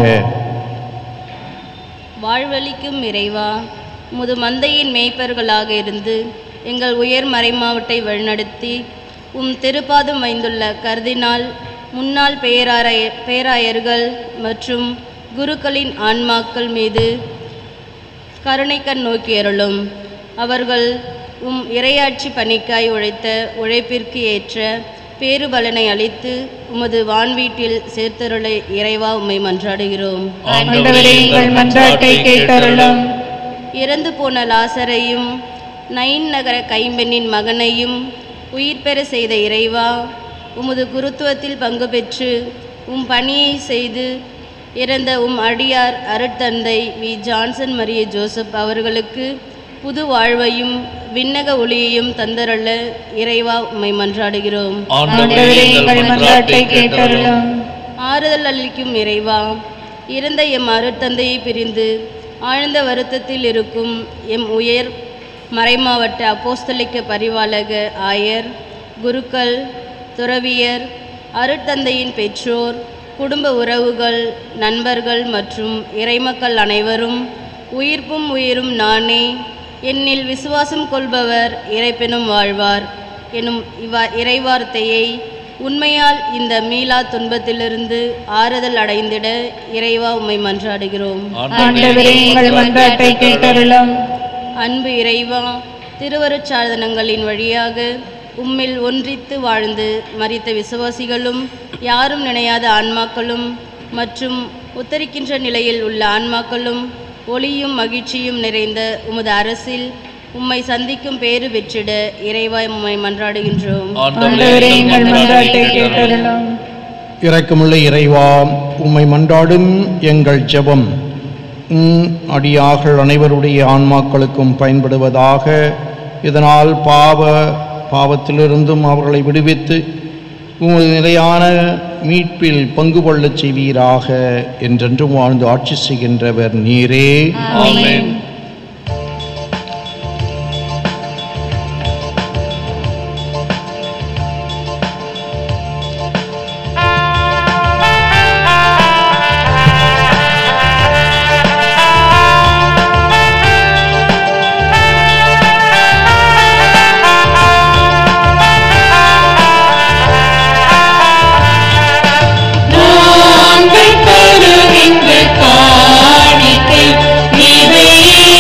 வாழ்வளிக்கும் இறைவா முது மந்தையின் மேய்ப்பர்களாக இருந்து எங்கள் உயர் மறைமாவட்டை வழிநடத்தி உம் திருப்பாதம் வைந்துள்ள கர்தினால் முன்னாள் பேராய பேராயர்கள் மற்றும் குருக்களின் ஆன்மாக்கள் மீது கருணைக்கண் நோக்கி அருளும் அவர்கள் உம் இறையாட்சி பணிக்காய் உழைத்த உழைப்பிற்கு ஏற்ற பேறுபலனை அளித்து உமது வான்வீட்டில் சேர்த்தருளை இறைவா உம்மை மன்றாடுகிறோம் ஆண்டவரே எங்கள் மன்றாட்டை கேட்டருளும் இறந்து போன லாசரையும் நைன் நகர கைம்பெண்ணின் மகனையும் உயிர் பெற செய்த இறைவா உமது குருத்துவத்தில் பங்கு பெற்று உம் பணியை செய்து இறந்த உம் அடியார் அருட்தந்தை வி ஜான்சன் மரிய ஜோசப் அவர்களுக்கு புது வாழ்வையும் விண்ணக ஒளியையும் தந்தரள்ள இறைவா உம்மை மன்றாடுகிறோம் ஆண்டவரே எங்கள் மன்றாட்டை கேட்டருளும் ஆறுதல் அளிக்கும் இறைவா இறந்த எம் அருட்தந்தையை பிரிந்து ஆழ்ந்த வருத்தத்தில் இருக்கும் எம் உயர் மறைமாவட்ட அப்போஸ்தலிக்க பரிவாளக ஆயர் குருக்கள் துறவியர் அருட்தந்தையின் பெற்றோர் குடும்ப உறவுகள் நண்பர்கள் மற்றும் இறைமக்கள் அனைவரும் உயிர்ப்பும் உயிரும் நானே என்னில் விசுவாசம் கொள்பவர் இறைப்பெனும் வாழ்வார் எனும் இவா இறைவார்த்தையை உண்மையால் இந்த மீளா துன்பத்திலிருந்து ஆறுதல் அடைந்திட இறைவா உம்மை மன்றாடுகிறோம் ஆண்டவரே எங்கள் மன்றாட்டை கேட்டருளும் அன்பு இறைவா திருவருட்சாதனங்களின் வழியாக உம்மில் ஒன்றித்து வாழ்ந்து மரித்த விசுவாசிகளும் யாரும் நினையாத ஆன்மாக்களும் மற்றும் உத்தரிக்கின்ற நிலையில் உள்ள ஆன்மாக்களும் ஒளியும் மகிழ்ச்சியும் நிறைந்த உமது அரசில் உம்மை சந்திக்கும் பேறு பெற்றிட இறைவா உம்மை மன்றாடுகின்றோம் ஆண்டவரே எங்கள் மன்றாட்டை கேட்டருளும் இரக்கமுள்ள இறைவா உம்மை மன்றாடும் எங்கள் ஜெபம் உம் அடியார்கள் அனைவருடைய ஆன்மாக்களுக்கும் பயன்படுவதாக இதனால் பாவ பாவத்திலிருந்தும் அவர்களை விடுவித்து உமது நிலையான மீட்பில் பங்கு கொள்ளச் செய்வீராக என்றென்றும் வாழ்ந்து ஆட்சி செய்கின்றவர் நீரே ஆமென் நாங்கள் தருகின்ற காணிக்கை இதை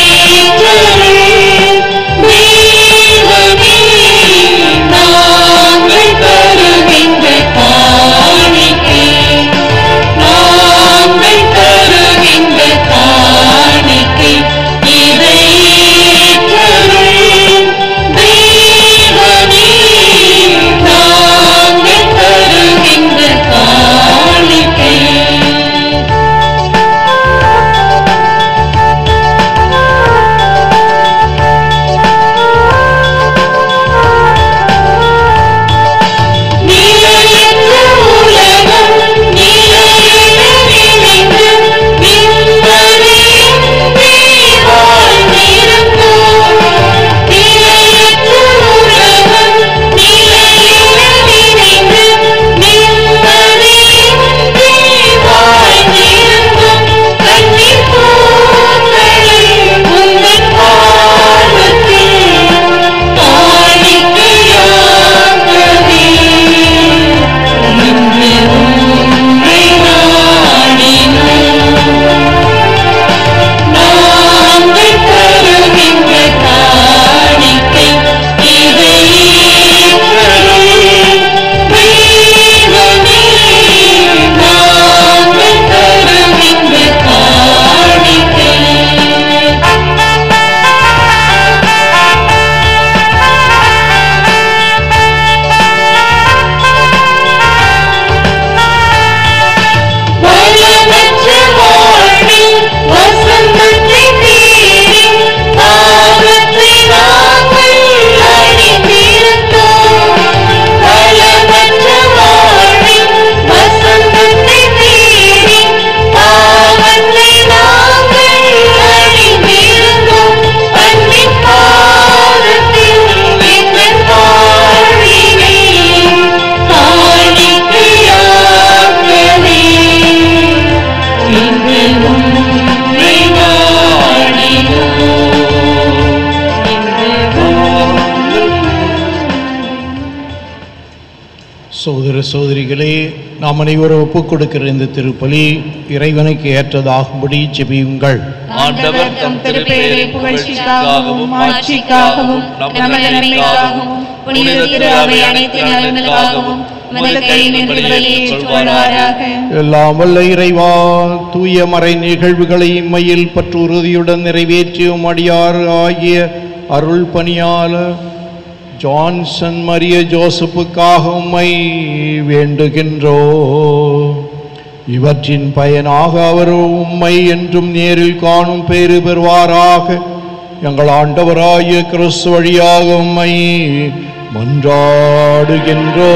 சகோதரிகளே நாம் அனைவரும் ஒப்புக் கொடுக்கிற இந்த திருப்பலி இறைவனுக்கு ஏற்றதாகும்படி ஜெபியுங்கள் ஆண்டவர் தம் திருப்பெயரை புகழ்ச்சிக்காகவும் மாட்சிக்காகவும் நமது நன்மைக்காகவும் புனித திரு அவை அனைத்து நலன்களுக்காகவும் உமது கையினின்று வெளியேற்றுவாராக எல்லாம் வல்ல இறைவா தூய மறை நிகழ்வுகளை இம்மையில் பற்று உறுதியுடன் நிறைவேற்றியும் அடியார் ஆகிய அருள் பணியாளர் ஜான்சன் மரிய ஜோசப்புக்காக உம்மை வேண்டுகின்றோ இவற்றின் பயனாக அவர் உம்மை என்றும் நேரில் காணும் பேறு பெறுவாராக எங்கள் ஆண்டவராகிய கிறிஸ்து வழியாக உம்மை மன்றாடுகின்றோ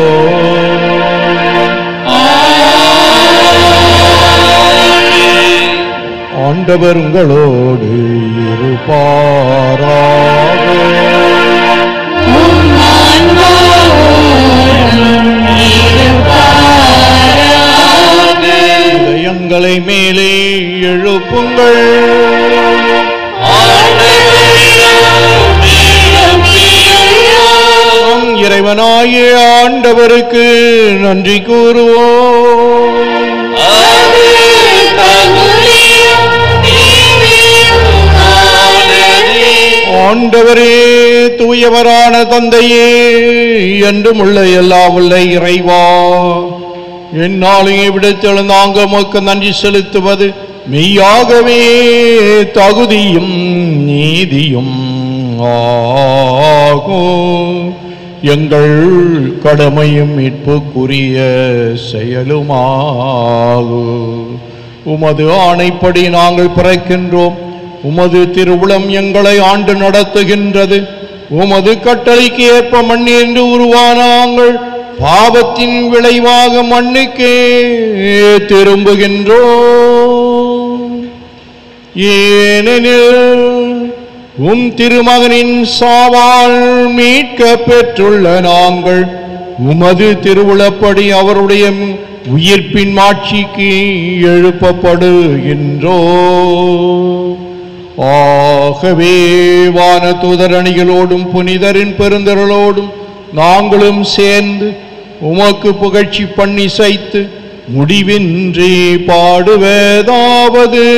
ஆண்டவர் உங்களோடு இருப்பாராக இதயங்களை மேலே எழுப்புங்கள் நம் இறைவனாகிய ஆண்டவருக்கு நன்றி கூறுவோம் ஆண்டவரே தூயவரான தந்தையே என்றும் உள்ள எல்லா உள்ள இறைவா என்னாலேயே விடுத்தெழு நாங்க உமக்கு நன்றி செலுத்துவது மெய்யாகவே தகுதியும் நீதியும் ஆகும் எங்கள் கடமையும் மீட்புக்குரிய செயலுமாகும் உமது ஆணைப்படி நாங்கள் பிறக்கின்றோம் உமது திருவுளம் எங்களை ஆண்டு நடத்துகின்றது உமது கட்டளைக்கு ஏற்ப மண்ணின்று உருவான நாங்கள் பாவத்தின் விளைவாக மண்ணுக்கே திரும்புகின்றோம் ஏனெனில் உம் திருமகனின் சாவால் மீட்க பெற்றுள்ள நாங்கள் உமது திருவுளப்படி அவருடைய உயிர்ப்பின் மாட்சிக்கு எழுப்பப்படுகின்றோ ஆகவே வான தூதரணிகளோடும் புனிதரின் பெருந்தரலோடும் நாங்களும் சேர்ந்து உமக்கு புகழ்ச்சி பண்ணி சைத்து முடிவின்றி பாடுவதாவது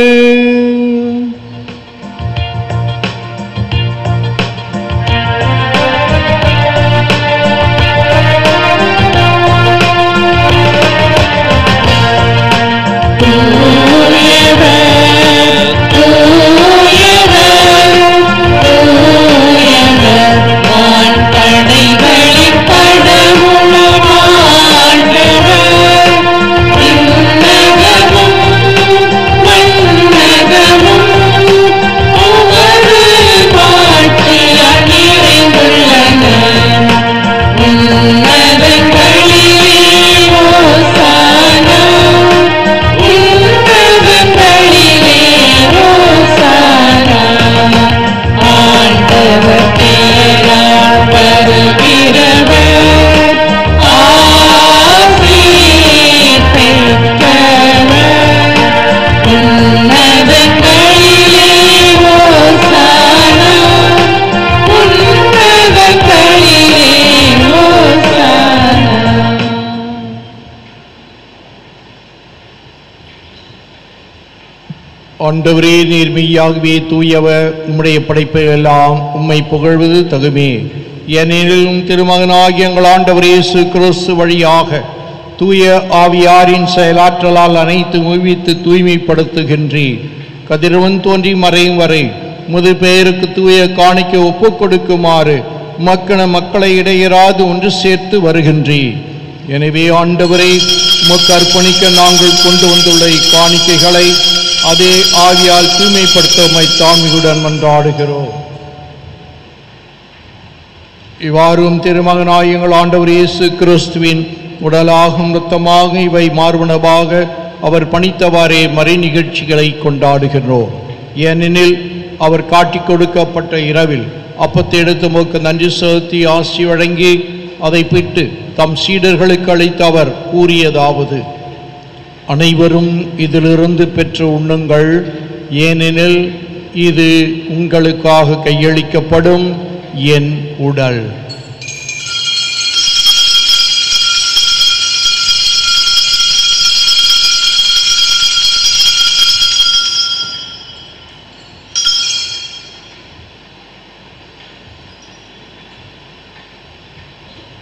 ஆண்டவரே நீர் மெய்யாகவே தூயவர் உம்முடைய படைப்பை எல்லாம் உம்மை புகழ்வது தகுமே ஏனெனில் உம் திருமகனாகிய எங்கள் ஆண்டவர் இயேசு கிறிஸ்து வழியாக தூய ஆவியாரின் செயலாற்றலால் அனைத்து உய்வித்து தூய்மைப்படுத்துகின்றீர் கதிரவன் தோன்றி மறையும் வரை முது பெயருக்கு தூய காணிக்க ஒப்புக் கொடுக்குமாறு மக்கள மக்களை இடையராது ஒன்று சேர்த்து வருகின்றீர் எனவே ஆண்டவரை உமக்கு அர்ப்பணிக்க நாங்கள் கொண்டு வந்துள்ள இக்காணிக்கைகளை அதே ஆவியால் தூய்மைப்படுத்த உம்மை தாழ்மையுடன் மன்றாடுகிறோம் இவ்வாறும் திருமகனாய் எங்கள் ஆண்டவர் இயேசு கிறிஸ்துவின் உடலாகும் இரத்தமாக இவை மார்பனவாக அவர் பணித்தவாறே மறை நிகழ்ச்சிகளை கொண்டாடுகிறோம் ஏனெனில் அவர் காட்டிக் கொடுக்கப்பட்ட இரவில் அப்பத்தை எடுத்து மோக்கு நன்றி செலுத்தி ஆசி வழங்கி அதை பிட்டு தம் சீடர்களுக்கு அளித்து அவர் கூறியதாவது அனைவரும் இதிலிருந்து பெற்று உண்ணுங்கள் ஏனெனில் இது உங்களுக்காக கையளிக்கப்படும் என் உடல்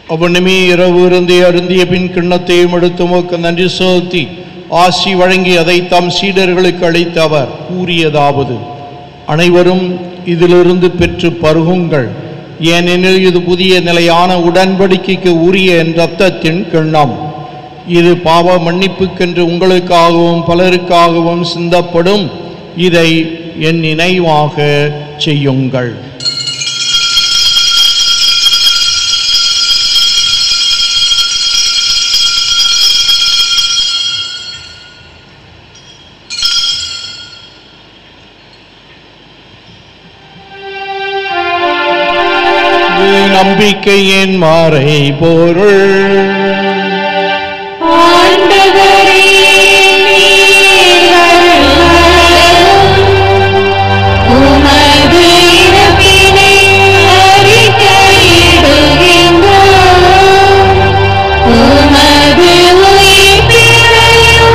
அவனுமே இரவு இருந்தே அருந்திய பின் கிண்ணத்தையும் எடுத்து உமக்கு நன்றி செலுத்தி ஆசி வழங்கி அதை தம் சீடர்களுக்கு அளித்த அவர் கூறியதாவது அனைவரும் இதிலிருந்து பெற்று பருகுங்கள் ஏனெனில் இது புதிய நிலையான உடன்படிக்கைக்கு உரிய என் இரத்தத்தின் கிண்ணம் இது பாவ மன்னிப்புக்கென்று உங்களுக்காகவும் பலருக்காகவும் சிந்தப்படும் இதை என் நினைவாக செய்யுங்கள் இது நம்பிக்கையின் மாறை பொருள் ஆண்டவரே நீர் வருமளவும் உமது இறப்பினை அறிக்கையிடுகின்றோம். உமது உயிர்ப்பினையும்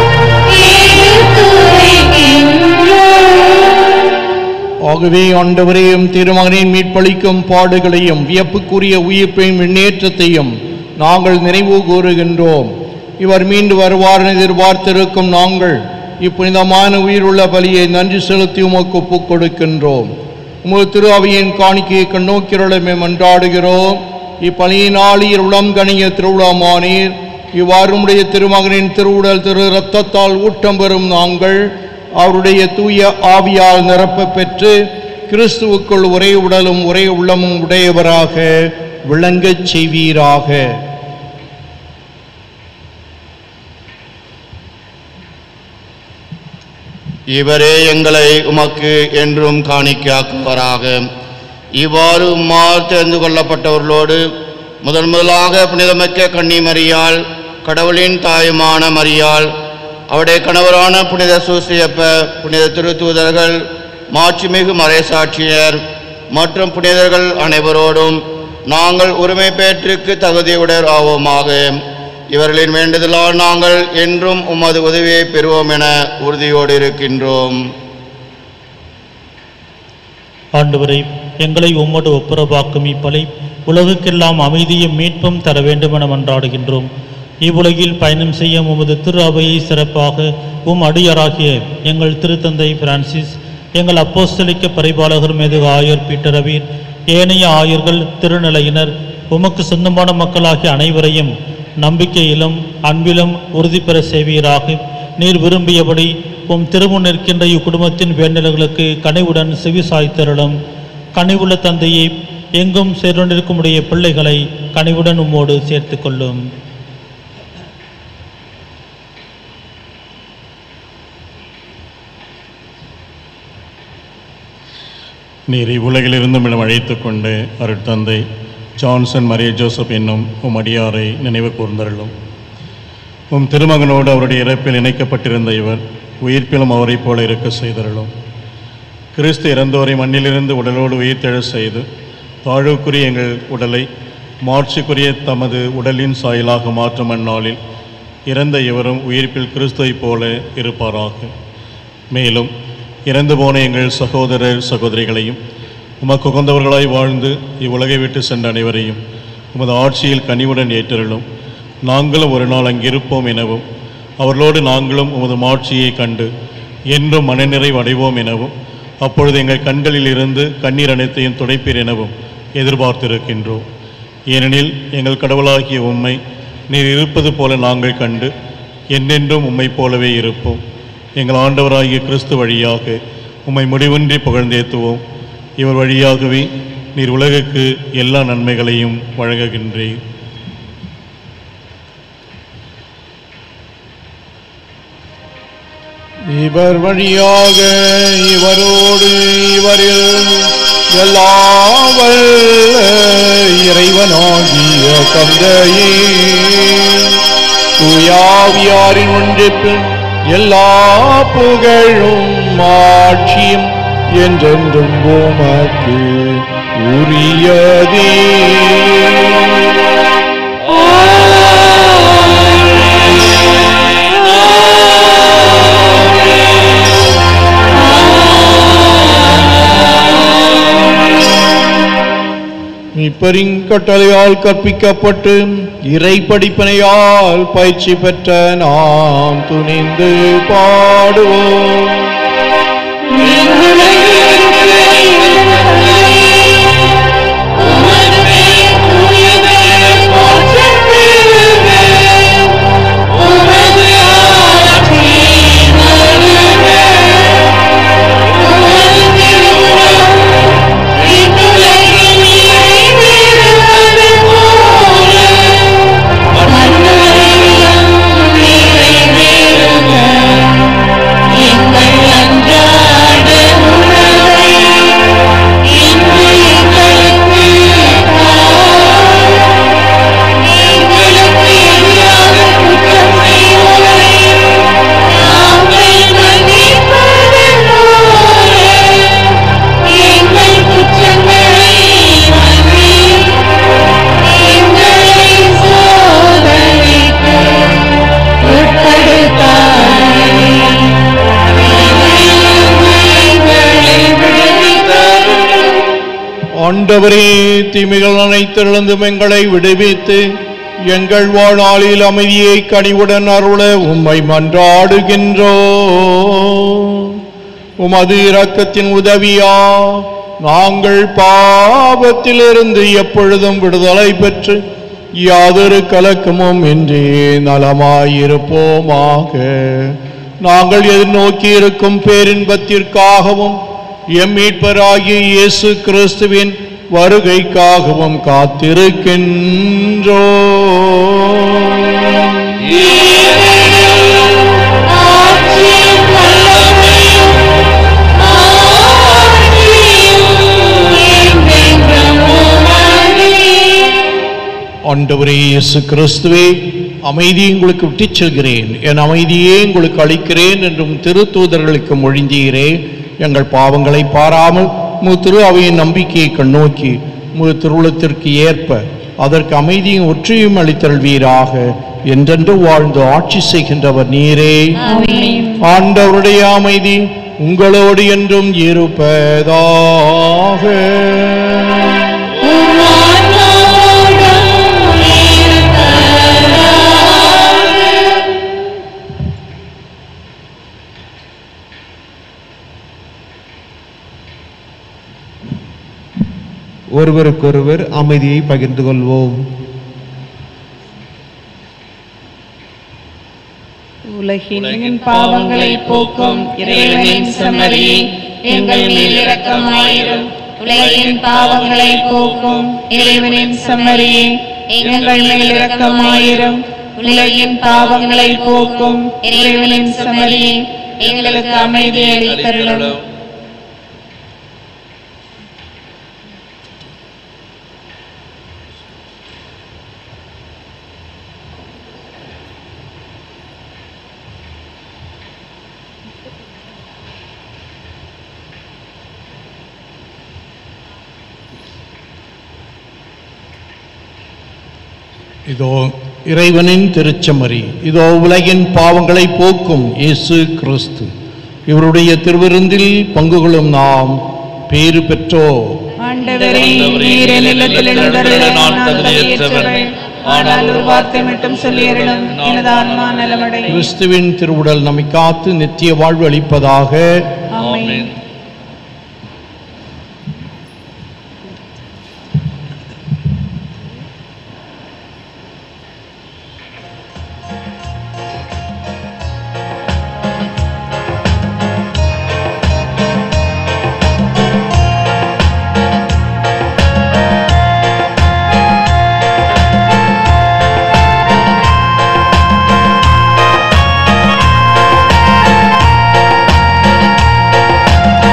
எடுத்துரைக்கின்றோம். ஆகவே ஆண்டவரையும் திருமகனின் மீட்பளிக்கும் பாடுகளையும் வியப்புக்குரிய உயிர்ப்பையும் முன்னேற்றத்தையும் நாங்கள் நினைவு கூறுகின்றோம் இவர் மீண்டு வருவார் என எதிர்பார்த்திருக்கும் நாங்கள் இப்புனிதமான உயிருள்ள பலியை நன்றி செலுத்தி உமக்கு ஒப்புக் கொடுக்கின்றோம் உமது திரு அவையின் காணிக்கையை கண்ணோக்கிறளமே மன்றாடுகிறோம் இப்பலியினாளியர் உளம் கணிய திருவிழாமானீர் இவ்வாறு உம்முடைய திருமகனின் திருவுடல் திரு இரத்தத்தால் ஊட்டம் பெறும் நாங்கள் அவருடைய தூய ஆவியால் நிரப்பப் பெற்று கிறிஸ்துவுக்குள் ஒரே உடலும் ஒரே உள்ளமும் உடையவராக விளங்கச் செய்வீராக இவரே எங்களை உமக்கு என்றும் காணிக்கையாக்குவாராக இவ்வாறு உம்மால் தெரிந்து கொள்ளப்பட்டவர்களோடு முதன் முதலாக புனிதமிக்க கன்னி மரியாள் கடவுளின் தாயுமான மரியாள் அவருடைய கணவரான புனித சூசியப்ப புனித திருத்தூதர்கள் மாட்சிமிகு மறைசாட்சியர் மற்றும் புனிதர்கள் அனைவரோடும் நாங்கள் உரிமை பேற்றுக்கு தகுதியுடர் ஆவோமாக இவர்களின் வேண்டுதலால் நாங்கள் என்றும் உமது உதவியை பெறுவோம் என உறுதியோடு இருக்கின்றோம் ஆண்டவரை எங்களை உம்மோடு ஒப்புரவாக்கும் இப்பலை உலகுக்கெல்லாம் அமைதியும் மீட்பும் தர வேண்டும் என மன்றாடுகின்றோம் இவ்வுலகில் பயணம் செய்ய உமது திரு அவையை சிறப்பாக உம் அடியாராகிய எங்கள் திருத்தந்தை பிரான்சிஸ் எங்கள் அப்போஸ்தலிக்க பரிபாலகர் மீது ஆயர் பீட்டரவீர் ஏனைய ஆயர்கள் திருநிலையினர் உமக்கு சொந்தமான மக்களாகிய அனைவரையும் நம்பிக்கையிலும் அன்பிலும் உறுதி பெற செய்வீராக நீர் விரும்பியபடி உம் திருமுன் நிற்கின்ற இக்குடும்பத்தின் வேண்டல்களுக்கு கனிவுடன் செவி சாய்த்தருளும் கனிவுள்ள தந்தையை எங்கும் சேர்ந்திருக்கும் உடைய பிள்ளைகளை கனிவுடன் உம்மோடு சேர்த்துக் கொள்ளும் நீர் இவ்வுலகிலிருந்தும் இடம் அழைத்துக் கொண்டு அருட்தந்தை ஜான்சன் மரிய ஜோசப் என்னும் உம் அடியாரை நினைவு கூர்ந்தருளும் உம் திருமகனோடு அவருடைய இறப்பில் இணைக்கப்பட்டிருந்த இவர் உயிர்ப்பிலும் அவரைப் போல இருக்க செய்தருளும் கிறிஸ்து இறந்தோரை மண்ணிலிருந்து உடலோடு உயிர்த்தெழ செய்து தாழ்வுக்குரிய எங்கள் உடலை மாட்சிக்குரிய தமது உடலின் சாயலாக மாற்றும் அந்நாளில் இறந்த இவரும் உயிர்ப்பில் கிறிஸ்துவைப் போல இருப்பாராக மேலும் இறந்து போன எங்கள் சகோதரர் சகோதரிகளையும் உமக்கு உகந்தவர்களாய் வாழ்ந்து இவ்வுலகை விட்டு சென்ற அனைவரையும் உமது ஆட்சியில் கனிவுடன் ஏற்றருளும் நாங்களும் ஒரு நாள் அங்கிருப்போம் எனவும் அவர்களோடு நாங்களும் உமது மாட்சியை கண்டு என்றும் மனநிறைவு அடைவோம் எனவும் அப்பொழுது எங்கள் கண்களில் இருந்து கண்ணீர் அனைத்தையும் துடைப்பீர் எனவும் எதிர்பார்த்திருக்கின்றோம் ஏனெனில் எங்கள் கடவுளாகிய உம்மை நீர் இருப்பது போல நாங்கள் கண்டு என்னென்றும் உம்மைப் போலவே இருப்போம் எங்கள் ஆண்டவராகிய கிறிஸ்து வழியாக உம்மை முடிவின்றி புகழ்ந்தேத்துவோம் இவர் வழியாகவே நீர் உலகுக்கு எல்லா நன்மைகளையும் வழங்குகின்றீர் இவர் வழியாக இவரோடு இவரில் எல்லாம் வல்ல இறைவனாகிய தந்தையே தூயாவியாரின் ஒன்றிப்பில் எல்லா புகழும் ஆட்சியும் என்றென்றும் உமக்கு உரியதே மீட்பரின் கட்டளையால் கற்பிக்கப்பட்டு இறை படிப்பனையால் பயிற்சி பெற்ற நாம் துணிந்து பாடுவோம் ஆண்டவரே தீமைகள் அனைத்திலிருந்தும் எங்களை விடுவித்து எங்கள் வாழ்நாளில் அமைதியை கனிவுடன் அருள உம்மை மன்றாடுகின்றோ உமது இரக்கத்தின் உதவியா நாங்கள் பாவத்திலிருந்து எப்பொழுதும் விடுதலை பெற்று யாதொரு கலக்கமும் இன்றி நலமாயிருப்போமாக நாங்கள் எதிர்நோக்கி இருக்கும் பேரின்பத்திற்காகவும் எம் மீட்பராகிய இயேசு கிறிஸ்துவின் வருகைக்காகவும் காத்திருக்கின்றோ ஆண்டவரே இயேசு கிறிஸ்துவே அமைதியை உங்களுக்கு விட்டுச் செல்கிறேன் என் அமைதியே உங்களுக்கு அளிக்கிறேன் என்றும் திருத்தூதர்களுக்கு மொழிந்தீரே எங்கள் பாவங்களை பாராமல் மு திரு அவையின் நம்பிக்கையை கண்ணோக்கி மு திருவுளத்திற்கு ஏற்ப அதற்கு அமைதியும் ஒற்றியும் அளித்தல்வீராக என்றென்று வாழ்ந்து ஆட்சி செய்கின்றவர் நீரே ஆண்டவருடைய அமைதி உங்களோடு என்றும் இருப்பதாக ஒருவருக்கொருவர் அமைதியை பகிர்ந்து கொள்வோம் உலகின் பாவங்களை போக்கும் இறைவனின் சமரியே எங்கள் மேல் இரக்கமாயிரும் உலகின் பாவங்களை போக்கும் இறைவனின் சமரியே எங்கள் மேல் இரக்கமாயிரும் உலகின் பாவங்களை போக்கும் இறைவனின் சமரியே எங்களுக்கு அமைதி அளித்தருளும் இதோ இறைவனின் திருச்சமரி இதோ உலகின் பாவங்களை போக்கும் இயேசு கிறிஸ்து இவருடைய திருவிருந்தில் பங்கு கொள்ளும் நாம் பேறு பெற்றோ ஆண்டவரே நீர் என் இல்லத்தில் எழுந்தருள நான் தகுதியற்றவள் ஆனால் ஒரு வார்த்தை மட்டும் சொல்லியருளும் எனது ஆன்மா நலமடையும் கிறிஸ்துவின் திருவுடல் நம்மை காத்து நித்திய வாழ்வு அளிப்பதாக ஆமென் ஆ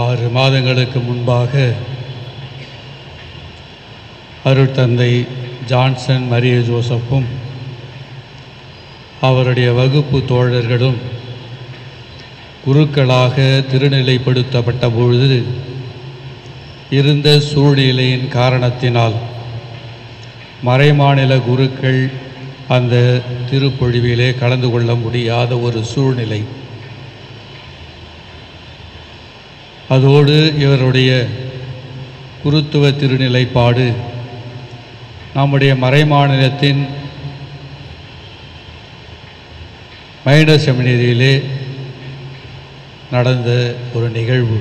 ஆறு மாதங்களுக்கு முன்பாக அருட்தந்தை ஜான்சன் மரிய ஜோசப்பும் அவருடைய வகுப்பு தோழர்களும் குருக்களாக திருநிலைப்படுத்தப்பட்ட பொழுது இருந்த சூழ்நிலையின் காரணத்தினால் மறைமாநில குருக்கள் அந்த திருப்பொழிவிலே கலந்து கொள்ள முடியாத ஒரு சூழ்நிலை அதோடு இவருடைய குருத்துவ திருநிலைப்பாடு நம்முடைய மறைமாநிலத்தின் மைனர் செமினரியிலே நடந்த ஒரு நிகழ்வு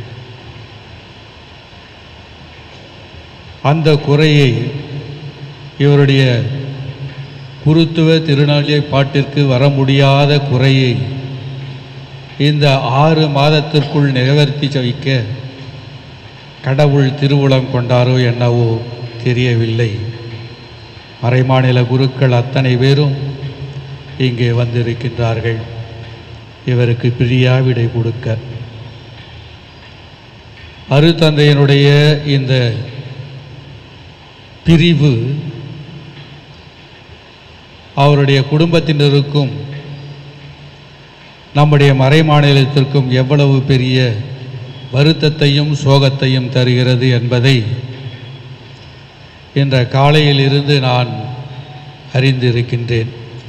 அந்த குறையை இவருடைய குருத்துவ திருநாளிய பாட்டிற்கு வர முடியாத குறையை இந்த ஆறு மாதத்திற்குள் நிறைவேற்றி வைக்க கடவுள் திருவுளம் கொண்டாரோ என்னவோ தெரியவில்லை மறைமாநில குருக்கள் அத்தனை பேரும் இங்கே வந்திருக்கின்றார்கள் இவருக்கு பிரியா விடை கொடுக்க அருத்தந்தையினுடைய இந்த பிரிவு அவருடைய குடும்பத்தினருக்கும் நம்முடைய மறைமாநிலத்திற்கும் எவ்வளவு பெரிய வருத்தத்தையும் சோகத்தையும் தருகிறது என்பதை இன்ற காலையில் இருந்து நான் அறிந்திருக்கின்றேன்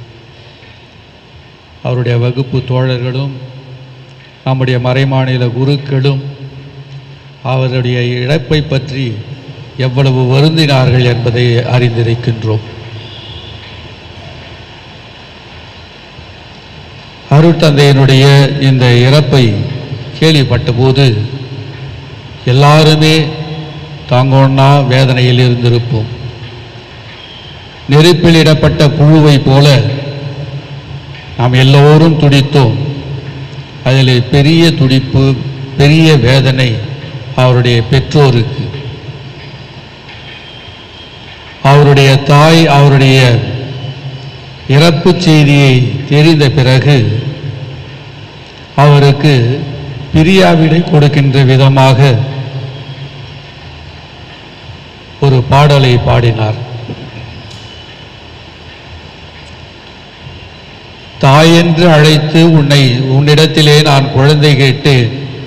அவருடைய வகுப்பு தோழர்களும் நம்முடைய மறைமாநில குருக்களும் அவருடைய இழப்பை பற்றி எவ்வளவு வருந்தினார்கள் என்பதை அறிந்திருக்கின்றோம் அருட்தந்தையினுடைய இந்த இறப்பை கேள்விப்பட்டபோது எல்லாருமே தாங்கொன்னா வேதனையில் இருந்திருப்போம் நெருப்பில் இடப்பட்ட புழுவை போல நாம் எல்லோரும் துடித்தோம் அதில் பெரிய துடிப்பு பெரிய வேதனை அவருடைய பெற்றோருக்கு அவருடைய தாய் அவருடைய இறப்பு செய்தியை தெரிந்த பிறகு அவருக்கு பிரியாவிடை கொடுக்கின்ற விதமாக ஒரு பாடலை பாடினார் தாய் என்று அழைத்து உன்னை உன்னிடத்திலே நான் குழந்தை கேட்டேன்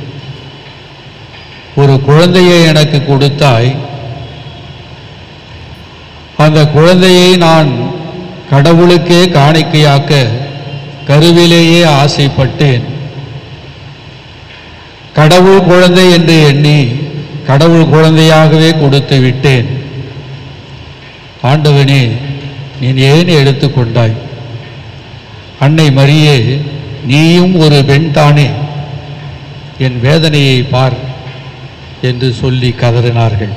ஒரு குழந்தையை எனக்கு கொடுத்தாய் அந்த குழந்தையை நான் கடவுளுக்கே காணிக்கையாக்க கருவிலேயே ஆசைப்பட்டேன் கடவுள் குழந்தை என்று எண்ணி கடவுள் குழந்தையாகவே கொடுத்து விட்டேன் ஆண்டவனே நீ ஏன் எடுத்துக்கொண்டாய் அன்னை மரியே நீயும் ஒரு பெண் தானே என் வேதனையை பார் என்று சொல்லி கதறினார்கள்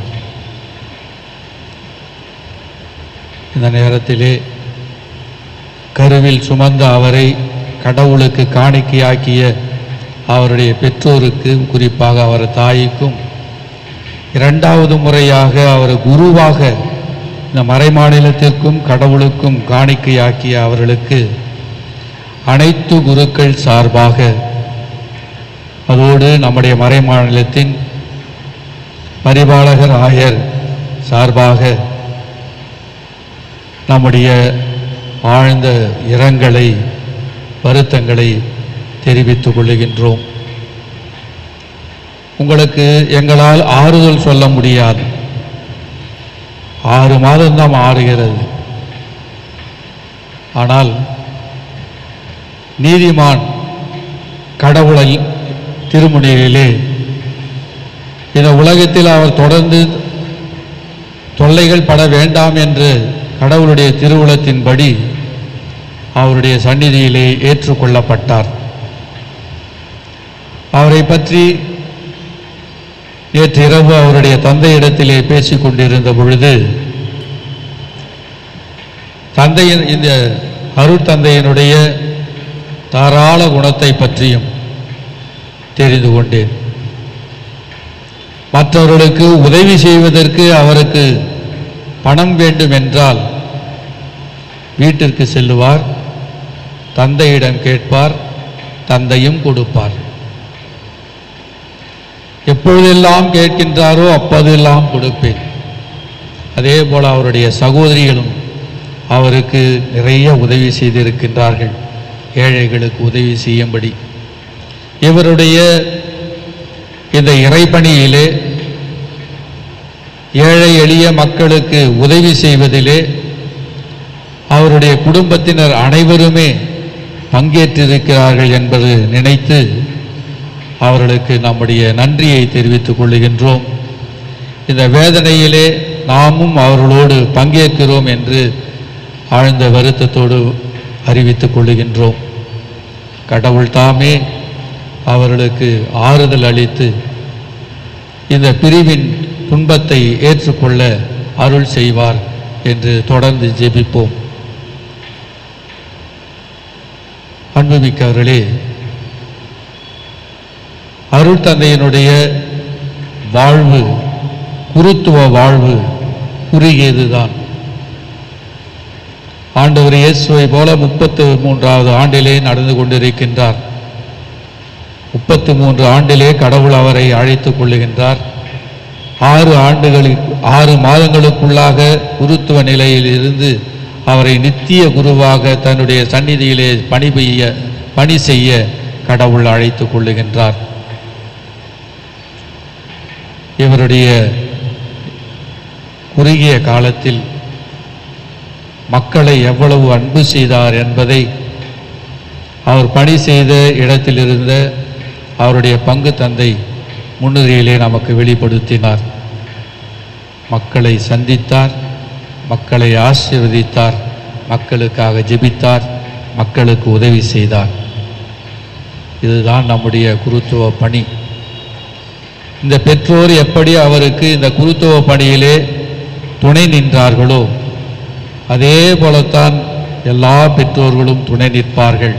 இந்த நேரத்திலே கருவில் சுமந்த அவரை கடவுளுக்கு காணிக்கையாக்கிய அவருடைய பெற்றோருக்கு குறிப்பாக அவர் தாய்க்கும் இரண்டாவது முறையாக அவர் குருவாக இந்த மறைமாநிலத்திற்கும் கடவுளுக்கும் காணிக்கையாக்கிய அவர்களுக்கு அனைத்து குருக்கள் சார்பாக அதோடு நம்முடைய மறைமாநிலத்தின் பரிபாலகர் ஆயர் சார்பாக நம்முடைய ஆழ்ந்த இரங்கலை வருத்தங்களை தெரிவித்துக் கொள்ளுகின்றோம் உங்களுக்கு எங்களால் ஆறுதல் சொல்ல முடியாது ஆறு மாதம்தான் ஆறுகிறது ஆனால் நீதிமான் கடவுளை திருமுனையிலே இந்த உலகத்தில் அவர் தொடர்ந்து தொல்லைகள் பட வேண்டாம் என்று கடவுளுடைய திருவுளத்தின்படி அவருடைய சந்நிதியிலே ஏற்றுக்கொள்ளப்பட்டார் அவரை பற்றி நேற்று இரவு அவருடைய தந்தையிடத்திலே பேசிக் கொண்டிருந்த பொழுது தந்தையின் இந்த அருட்தந்தையினுடைய தாராள குணத்தை பற்றியும் தெரிந்து கொண்டேன் மற்றவர்களுக்கு உதவி செய்வதற்கு அவருக்கு பணம் வேண்டும் என்றால் வீட்டிற்கு செல்லுவார் தந்தையிடம் கேட்பார் தந்தையும் கொடுப்பார் எப்பொழுதெல்லாம் கேட்கின்றாரோ அப்போதெல்லாம் கொடுப்பேன் அதே போல் அவருடைய சகோதரிகளும் அவருக்கு நிறைய உதவி செய்திருக்கின்றார்கள் ஏழைகளுக்கு உதவி செய்யும்படி இவருடைய இந்த இறைப்பணியிலே ஏழை எளிய மக்களுக்கு உதவி செய்வதிலே அவருடைய குடும்பத்தினர் அனைவருமே பங்கேற்றிருக்கிறார்கள் என்பது நினைத்து அவர்களுக்கு நம்முடைய நன்றியை தெரிவித்துக் கொள்ளுகின்றோம் இந்த வேதனையிலே நாமும் அவர்களோடு பங்கேற்கிறோம் என்று ஆழ்ந்த வருத்தத்தோடு அறிவித்துக் கொள்ளுகின்றோம் கடவுள் தாமே அவர்களுக்கு ஆறுதல் அளித்து இந்த பிரிவின் துன்பத்தை ஏற்றுக்கொள்ள அருள் செய்வார் என்று தொடர்ந்து ஜெபிப்போம் அன்புமிக்கவர்களே அருள் தந்தையினுடைய வாழ்வு குருத்துவ வாழ்வு குறுகியதுதான் ஆண்டவர் இயேசுவை போல முப்பத்து மூன்றாவது ஆண்டிலே நடந்து கொண்டிருக்கின்றார் முப்பத்து மூன்று ஆண்டிலே கடவுள் அவரை அழைத்துக் கொள்ளுகின்றார் ஆறு ஆண்டுகளில் ஆறு மாதங்களுக்குள்ளாக குருத்துவ நிலையில் இருந்து அவரை நித்திய குருவாக தன்னுடைய சந்நிதியிலே பணி பெய்ய பணி செய்ய கடவுள் அழைத்துக் கொள்ளுகின்றார் இவருடைய குறுகிய காலத்தில் மக்களை எவ்வளவு அன்பு செய்தார் என்பதை அவர் பணி செய்த இடத்தில் இருந்த அவருடைய பங்கு தந்தை முன்னுரையிலே நமக்கு வெளிப்படுத்தினார் மக்களை சந்தித்தார் மக்களை ஆசீர்வதித்தார் மக்களுக்காக ஜெபித்தார் மக்களுக்கு உதவி செய்தார் இதுதான் நம்முடைய குருத்துவ பணி இந்த பெற்றோர் எப்படி அவருக்கு இந்த குருத்துவ பணியிலே துணை நின்றார்களோ அதே போலத்தான் எல்லா பெற்றோர்களும் துணை நிற்பார்கள்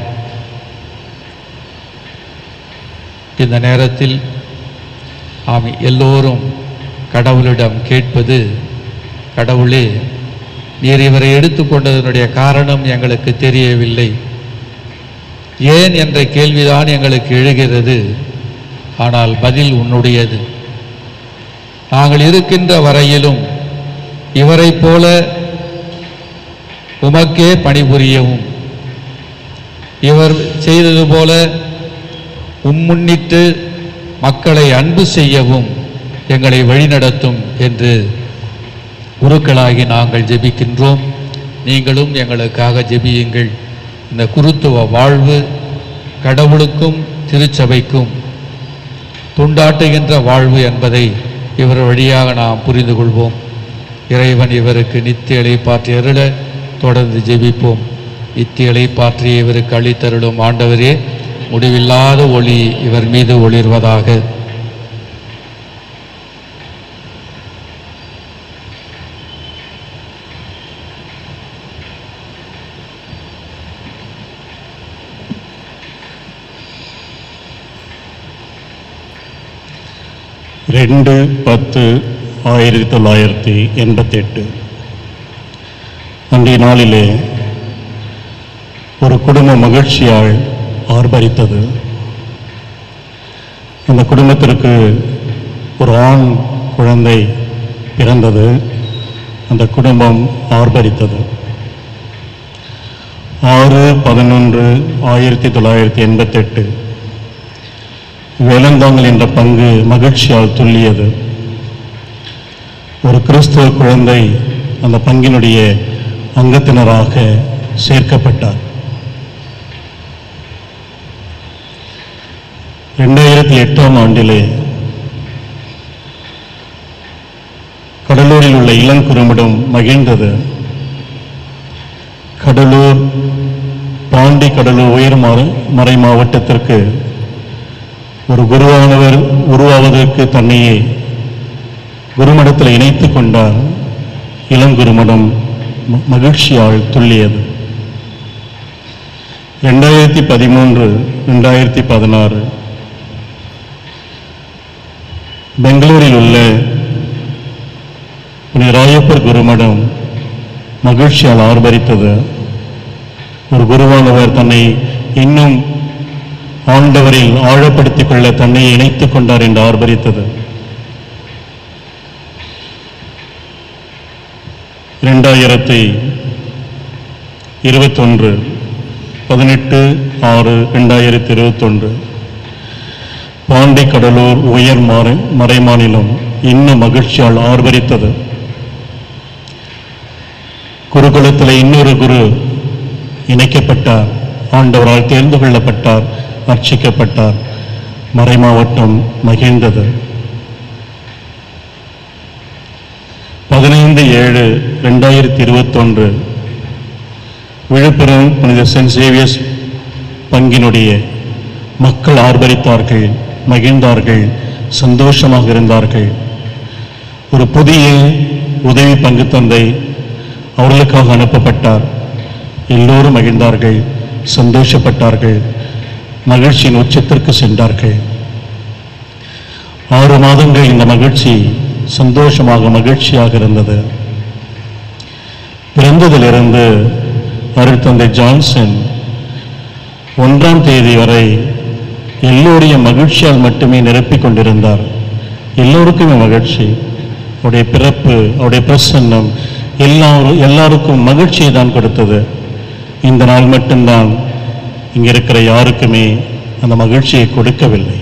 இந்த நேரத்தில் ஆம் எல்லோரும் கடவுளிடம் கேட்பது கடவுளே நீர் இவரை எடுத்துக்கொண்டதனுடைய காரணம் எங்களுக்கு தெரியவில்லை ஏன் என்ற கேள்விதான் எங்களுக்கு எழுகிறது ஆனால் பதில் உன்னுடையது நாங்கள் இருக்கின்ற வரையிலும் இவரைப் போல உமக்கே பணிபுரியவும் இவர் செய்தது போல உம்முன்னிட்டு மக்களை அன்பு செய்யவும் எங்களை வழிநடத்தும் என்று குருக்களாகி நாங்கள் ஜெபிக்கின்றோம் நீங்களும் எங்களுக்காக ஜெபியுங்கள் இந்த குருத்துவ வாழ்வு கடவுளுக்கும் திருச்சபைக்கும் துண்டாட்டுகின்ற வாழ்வு என்பதை இவர் வழியாக நாம் புரிந்து கொள்வோம் இறைவன் இவருக்கு நித்திய இலைப்பாற்றி அருள தொடர்ந்து ஜெபிப்போம் நித்திய இலைப்பாற்றி இவருக்கு அளித்தருளும் ஆண்டவரே முடிவில்லாத ஒளி இவர் மீது ஒளிர்வதாக ரெண்டு பத்து ஆயிரத்தி தொள்ளாயிரத்தி எண்பத்தி எட்டு அன்றைய நாளிலே ஒரு குடும்ப மகிழ்ச்சியால் ஆர்ப்பரித்தது அந்த குடும்பத்திற்கு ஒரு ஆண் குழந்தை பிறந்தது அந்த குடும்பம் ஆர்ப்பரித்தது ஆறு பதினொன்று ஆயிரத்தி தொள்ளாயிரத்தி எண்பத்தெட்டு வேலந்தாங்கல் என்ற பங்கு மகிழ்ச்சியால் துள்ளியது ஒரு கிறிஸ்துவ குழந்தை அந்த பங்கினுடைய அங்கத்தினராக சேர்க்கப்பட்டார் ரெண்டாயிரத்தி எட்டாம் ஆண்டிலே கடலூரில் உள்ள இளங்குறுமிடம் மகிழ்ந்தது கடலூர் பாண்டி கடலூர் உயர் மறை- மறை மாவட்டத்திற்கு ஒரு குருவானவர் உருவாவதற்கு தன்னையே குருமடத்தில் இணைத்து கொண்டார் இளங்குருமடம் ம- மகிழ்ச்சியால் துள்ளியது ரெண்டாயிரத்தி பதிமூன்று ரெண்டாயிரத்தி பதினாறு பெங்களூரில் உள்ள புனித ராயப்பர் குருமடம் மகிழ்ச்சியால் ஆர்ப்பரித்தது ஒரு குருவானவர் தன்னை இன்னும் ஆண்டவரில் ஆழப்படுத்திக் கொள்ள தன்னை இணைத்துக் கொண்டார் என்று ஆர்ப்பரித்தது இரண்டாயிரத்தி இருபத்தொன்று பதினெட்டு ஆறு ரெண்டாயிரத்தி இருபத்தொன்று பாண்டி கடலூர் உயர் மாறு மறைமாநிலம் இன்னும் மகிழ்ச்சியால் ஆர்ப்பரித்தது குருகுலத்தில் இன்னொரு குரு இணைக்கப்பட்டார் ஆண்டவரால் தேர்ந்து கொள்ளப்பட்டார் அர்ச்சிக்கப்பட்டார் மறைமாவட்டம் மகிழ்ந்தது பதினைந்து ஏழு ரெண்டாயிரத்தி இருபத்தொன்று விழுப்புரம் புனித சென்ட் சேவியர்ஸ் பங்கினுடைய மக்கள் ஆர்ப்பரித்தார்கள் மகிழ்ந்தார்கள் சந்தோஷமாக இருந்தார்கள் ஒரு புதிய உதவி பங்கு தந்தை அவர்களுக்காக அனுப்பப்பட்டார் எல்லோரும் மகிழ்ந்தார்கள் சந்தோஷப்பட்டார்கள் மகிழ்ச்சியின் உச்சத்திற்கு சென்றார்கள் ஆறு மாதங்கள் இந்த மகிழ்ச்சி சந்தோஷமாக மகிழ்ச்சியாக இருந்தது பிறந்ததிலிருந்து அருட்தந்தை ஜான்சன் ஒன்றாம் தேதி வரை எல்லோருடைய மகிழ்ச்சியால் மட்டுமே நிரப்பிக் கொண்டிருந்தார் எல்லோருக்குமே மகிழ்ச்சி அவருடைய பிறப்பு அவருடைய பிரசன்னம் எல்லாரும் எல்லாருக்கும் மகிழ்ச்சியை தான் கொடுத்தது இந்த நாள் மட்டும்தான் இங்க இருக்கிற யாருக்குமே அந்த மகிழ்ச்சியை கொடுக்கவில்லை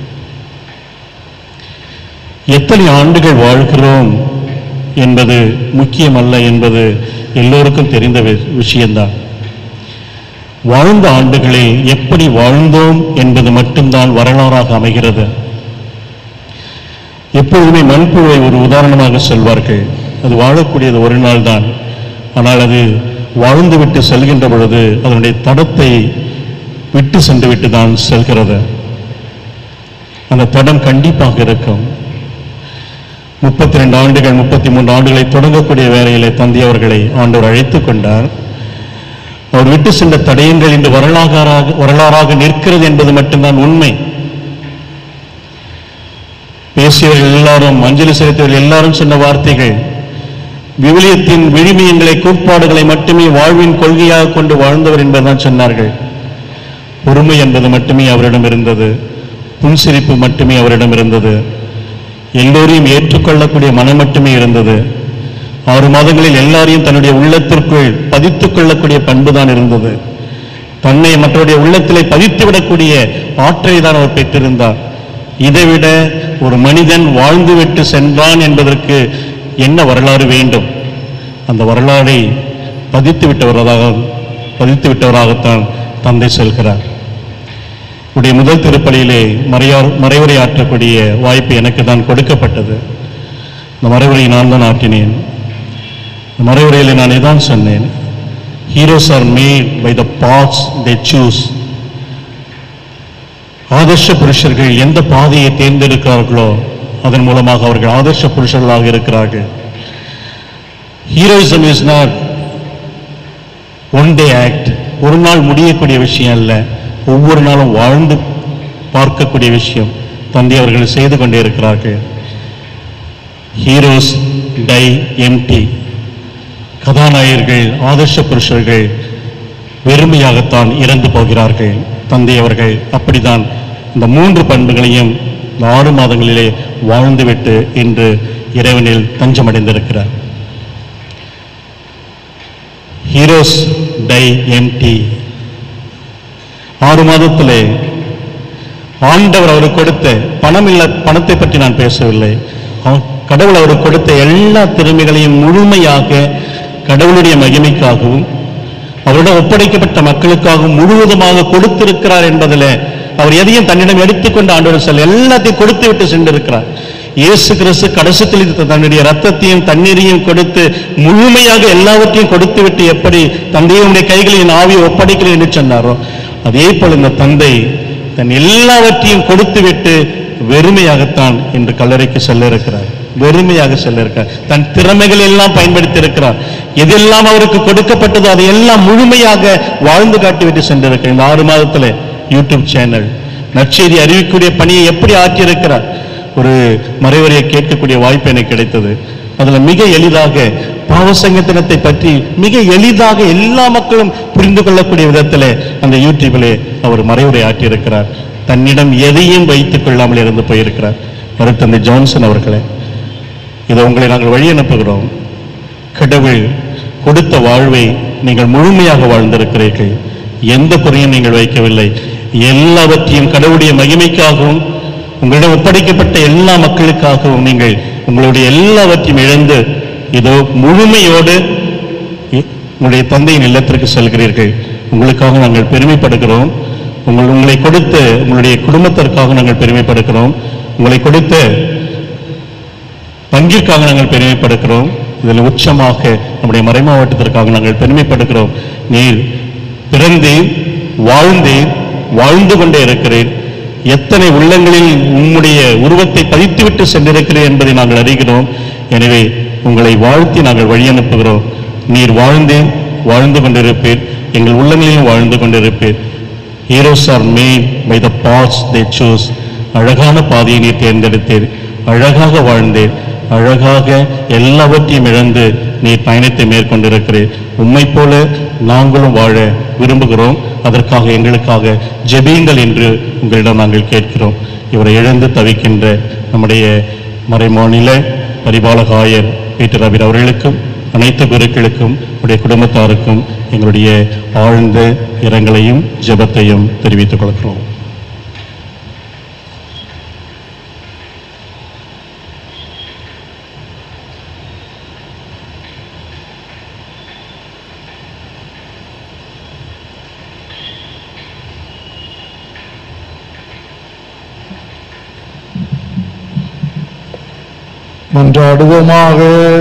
எத்தனை ஆண்டுகள் வாழ்கிறோம் என்பது முக்கியமல்ல என்பது எல்லோருக்கும் தெரிந்த வி- விஷயம்தான் வாழ்ந்த ஆண்டுகளில் எப்படி வாழ்ந்தோம் என்பது மட்டும்தான் வரலாறாக அமைகிறது எப்பொழுதுமே மண்புழுவை ஒரு உதாரணமாக சொல்வார்கள் அது வாழக்கூடியது ஒரு நாள் தான் ஆனால் அது வாழ்ந்துவிட்டு செல்கின்ற பொழுது அதனுடைய தடத்தை விட்டு சென்று விட்டு தான் செல்கிறது அந்த தடம் கண்டிப்பாக இருக்கும் முப்பத்தி ரெண்டு ஆண்டுகள் முப்பத்தி மூன்று ஆண்டுகளை தொடங்கக்கூடிய வேலையிலே தந்தை அவர்களை ஆண்டவர் அழைத்துக் கொண்டார் அவர் விட்டு சென்ற தடயங்கள் இன்று வரலாறாக வரலாறாக நிற்கிறது என்பது மட்டும்தான் உண்மை பேசியவர்கள் எல்லாரும் அஞ்சலி செலுத்தியவர்கள் எல்லாரும் சொன்ன வார்த்தைகள் விவிலியத்தின் விழுமியங்களை கோட்பாடுகளை மட்டுமே வாழ்வின் கொள்கையாக கொண்டு வாழ்ந்தவர் என்பதுதான் சொன்னார்கள் பொறுமை என்பது மட்டுமே அவரிடம் இருந்தது புன்சிரிப்பு மட்டுமே அவரிடம் இருந்தது எல்லோரையும் ஏற்றுக்கொள்ளக்கூடிய மனம் மட்டுமே இருந்தது ஆறு மாதங்களில் எல்லாரையும் தன்னுடைய உள்ளத்திற்குள் பதித்துக் கொள்ளக்கூடிய பண்பு தான் இருந்தது தன்னை மற்றவருடைய உள்ளத்திலே பதித்து விடக்கூடிய ஆற்றலை தான் அவர் பெற்றிருந்தார் இதைவிட ஒரு மனிதன் வாழ்ந்துவிட்டு சென்றான் என்பதற்கு என்ன வரலாறு வேண்டும் அந்த வரலாறை பதித்து விட்டவராக பதித்து விட்டவராகத்தான் தந்தை செல்கிறார் உடைய முதல் திருப்பலியிலே மறையார் மறைவுரை ஆற்றக்கூடிய வாய்ப்பு எனக்கு தான் கொடுக்கப்பட்டது இந்த மறைவுரையை நான் தான் ஆற்றினேன் இந்த மறைவுரையில் நான் இதான் சொன்னேன் heroes are made by the paths they choose ஆதர்ஷ புருஷர்கள் எந்த பாதையை தேர்ந்தெடுக்கிறார்களோ அதன் மூலமாக அவர்கள் ஆதர்ஷ புருஷர்களாக இருக்கிறார்கள் heroism is not one day act ஒரு நாள் முடியக்கூடிய விஷயம் அல்ல ஒவ்வொரு நாளும் வாழ்ந்து பார்க்கக்கூடிய விஷயம் தந்தை அவர்கள் செய்து கொண்டே இருக்கிறார்கள் ஹீரோஸ் டை எம்டி கதாநாயகர்கள் ஆதர்ஷ புருஷர்கள் வெறுமையாகத்தான் இறந்து போகிறார்கள் தந்தை அவர்கள் அப்படிதான் இந்த மூன்று பண்புகளையும் இந்த ஆறு மாதங்களிலே வாழ்ந்துவிட்டு இன்று இறைவனில் தஞ்சமடைந்திருக்கிறார் ஹீரோஸ் டை எம்டி ஆறு மாதத்திலே ஆண்டவர் அவருக்கு கொடுத்த பணம் இல்ல பணத்தை பற்றி நான் பேசவில்லை அவ- கடவுள் அவருக்கு கொடுத்த எல்லா திறமைகளையும் முழுமையாக கடவுளுடைய மகிமைக்காகவும் அவரிடம் ஒப்படைக்கப்பட்ட மக்களுக்காகவும் முழுவதுமாக கொடுத்திருக்கிறார் என்பதில் அவர் எதையும் தன்னிடம் எடுத்துக்கொண்டு ஆண்டவர் செல்ல எல்லாத்தையும் கொடுத்து விட்டு சென்றிருக்கிறார் இயேசு கிறிஸ்து கடைசித்தில் தன்னுடைய ரத்தத்தையும் தண்ணீரையும் கொடுத்து முழுமையாக எல்லாவற்றையும் கொடுத்து விட்டு எப்படி தந்தையுடைய கைகளில் என் ஆவியை ஒப்படைக்கிறேன் என்று சொன்னாரோ அதே போல இந்த தந்தை தன் எல்லாவற்றையும் கொடுத்து விட்டு வெறுமையாகத்தான் இன்று கல்லறைக்கு செல்ல இருக்கிறார் வெறுமையாக செல்ல இருக்கிறார் தன் திறமைகள் எல்லாம் பயன்படுத்தி இருக்கிறார் எதெல்லாம் அவருக்கு கொடுக்கப்பட்டதோ அதையெல்லாம் முழுமையாக வாழ்ந்து காட்டிவிட்டு சென்றிருக்கிறார் இந்த ஆறு மாதத்துல யூடியூப் சேனல் நற்செய்தி அறிவிக்கக்கூடிய பணியை எப்படி ஆற்றியிருக்கிறார் ஒரு மறைவரையை கேட்கக்கூடிய வாய்ப்பு எனக்கு கிடைத்தது அதுல மிக எளிதாக பாவசங்கத்தனத்தை பற்றி மிக எளிதாக எல்லா மக்களும் புரிந்து கொள்ளக்கூடிய விதத்தில் அந்த யூடியூபிலே அவர் மறைவுரை ஆற்றியிருக்கிறார் தன்னிடம் எதையும் வைத்துக் கொள்ளாமல் இருந்து போயிருக்கிறார் மருத்தந்தை ஜான்சன் அவர்களே இதை உங்களை நாங்கள் வழி அனுப்புகிறோம் கடவுள் கொடுத்த வாழ்வை நீங்கள் முழுமையாக வாழ்ந்திருக்கிறீர்கள் எந்த குறையும் நீங்கள் வைக்கவில்லை எல்லாவற்றையும் கடவுளுடைய மகிமைக்காகவும் உங்களிடம் ஒப்படைக்கப்பட்ட எல்லா மக்களுக்காகவும் நீங்கள் உங்களுடைய எல்லாவற்றையும் இழந்து இதோ முழுமையோடு இ- உங்களுடைய தந்தையின் இல்லத்திற்கு செல்கிறீர்கள் உங்களுக்காக நாங்கள் பெருமைப்படுகிறோம் உங்கள் உங்களை கொடுத்து உங்களுடைய குடும்பத்திற்காக நாங்கள் பெருமைப்படுகிறோம் உங்களை கொடுத்த பங்கிற்காக நாங்கள் பெருமைப்படுகிறோம் இதில் உச்சமாக நம்முடைய மறைமாவட்டத்திற்காக நாங்கள் பெருமைப்படுகிறோம் நீர் பிறந்தேன் வாழ்ந்தேன் வாழ்ந்து கொண்டே இருக்கிறேன் எத்தனை உள்ளங்களில் உம்முடைய உருவத்தை பதித்துவிட்டு சென்றிருக்கிறேன் என்பதை நாங்கள் அறிகிறோம் எனவே உங்களை வாழ்த்தி நாங்கள் வழி அனுப்புகிறோம் நீர் வாழ்ந்தேன் வாழ்ந்து கொண்டிருப்பேன் எங்கள் உள்ளங்களிலும் வாழ்ந்து கொண்டிருப்பேன் heroes are made by the paths they choose அழகான பாதையை நீர் தேர்ந்தெடுத்தீர் அழகாக வாழ்ந்தேன் அழகாக எல்லாவற்றையும் இழந்து நீர் பயணத்தை மேற்கொண்டிருக்கிறீர் உம்மை போல நாங்களும் வாழ விரும்புகிறோம் அதற்காக எங்களுக்காக ஜெபியுங்கள் என்று உங்களிடம் நாங்கள் கேட்கிறோம் இவரை இழந்து தவிக்கின்ற நம்முடைய மறைமாநில பரிபாலக ஆயர் பீட்டர் அபிர் அவர்களுக்கும் அனைத்து குருக்களுக்கும் உடைய குடும்பத்தாருக்கும் எங்களுடைய ஆழ்ந்த இரங்கலையும் ஜெபத்தையும் தெரிவித்துக் கொள்கிறோம் மன்றாடுவோமாக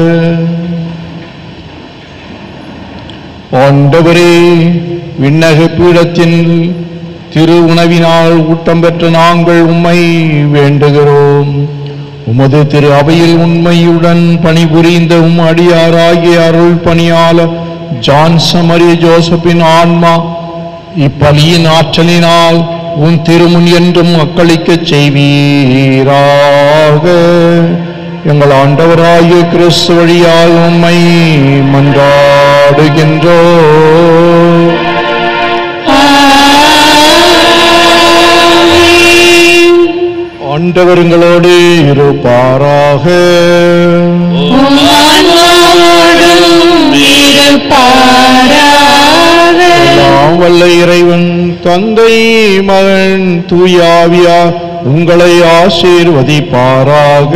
ஆண்டவரே விண்ணக பீடத்தின் திரு உணவினால் ஊட்டம் பெற்ற நாங்கள் உம்மை வேண்டுகிறோம் உமது திரு அவையில் உண்மையுடன் பணிபுரிந்த உம் அடியாராகிய அருள் பணியாளர் ஜான்சமரி ஜோசப்பின் ஆன்மா இப்பலியின் ஆற்றலினால் உன் திருமுன் என்றும் அக்களிக்கச் செய்வீராக எங்கள் ஆண்டவராகிய கிறிஸ்து வழியால் உம்மை மன்றாடுகின்றோ ஆண்டவருங்களோடு இருப்பாராக எல்லாம் வல்ல இறைவன் தந்தை மகன் தூயாவியா உங்களை ஆசீர்வதிப்பாராக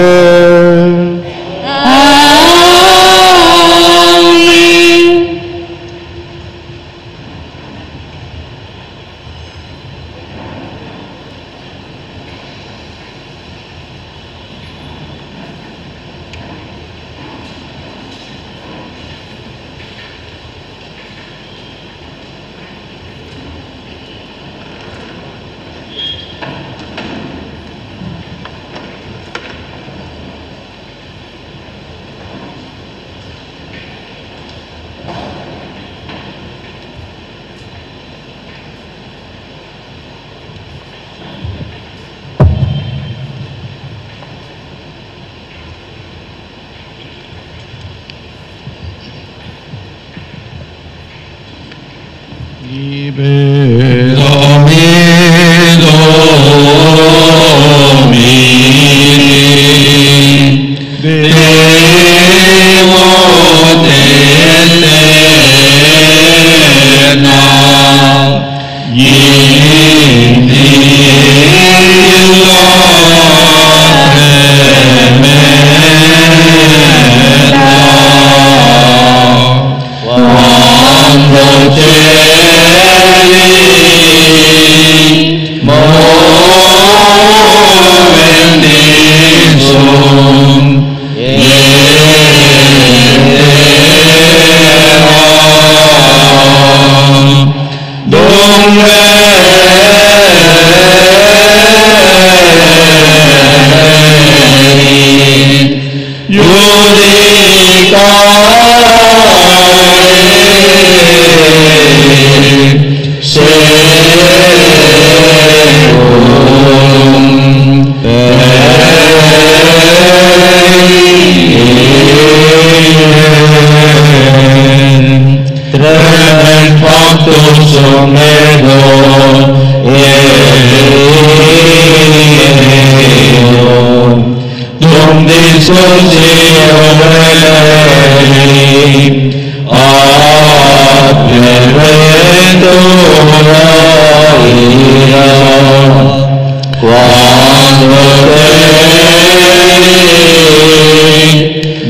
Yeah. sumedo Elohim Dum disociore Quando te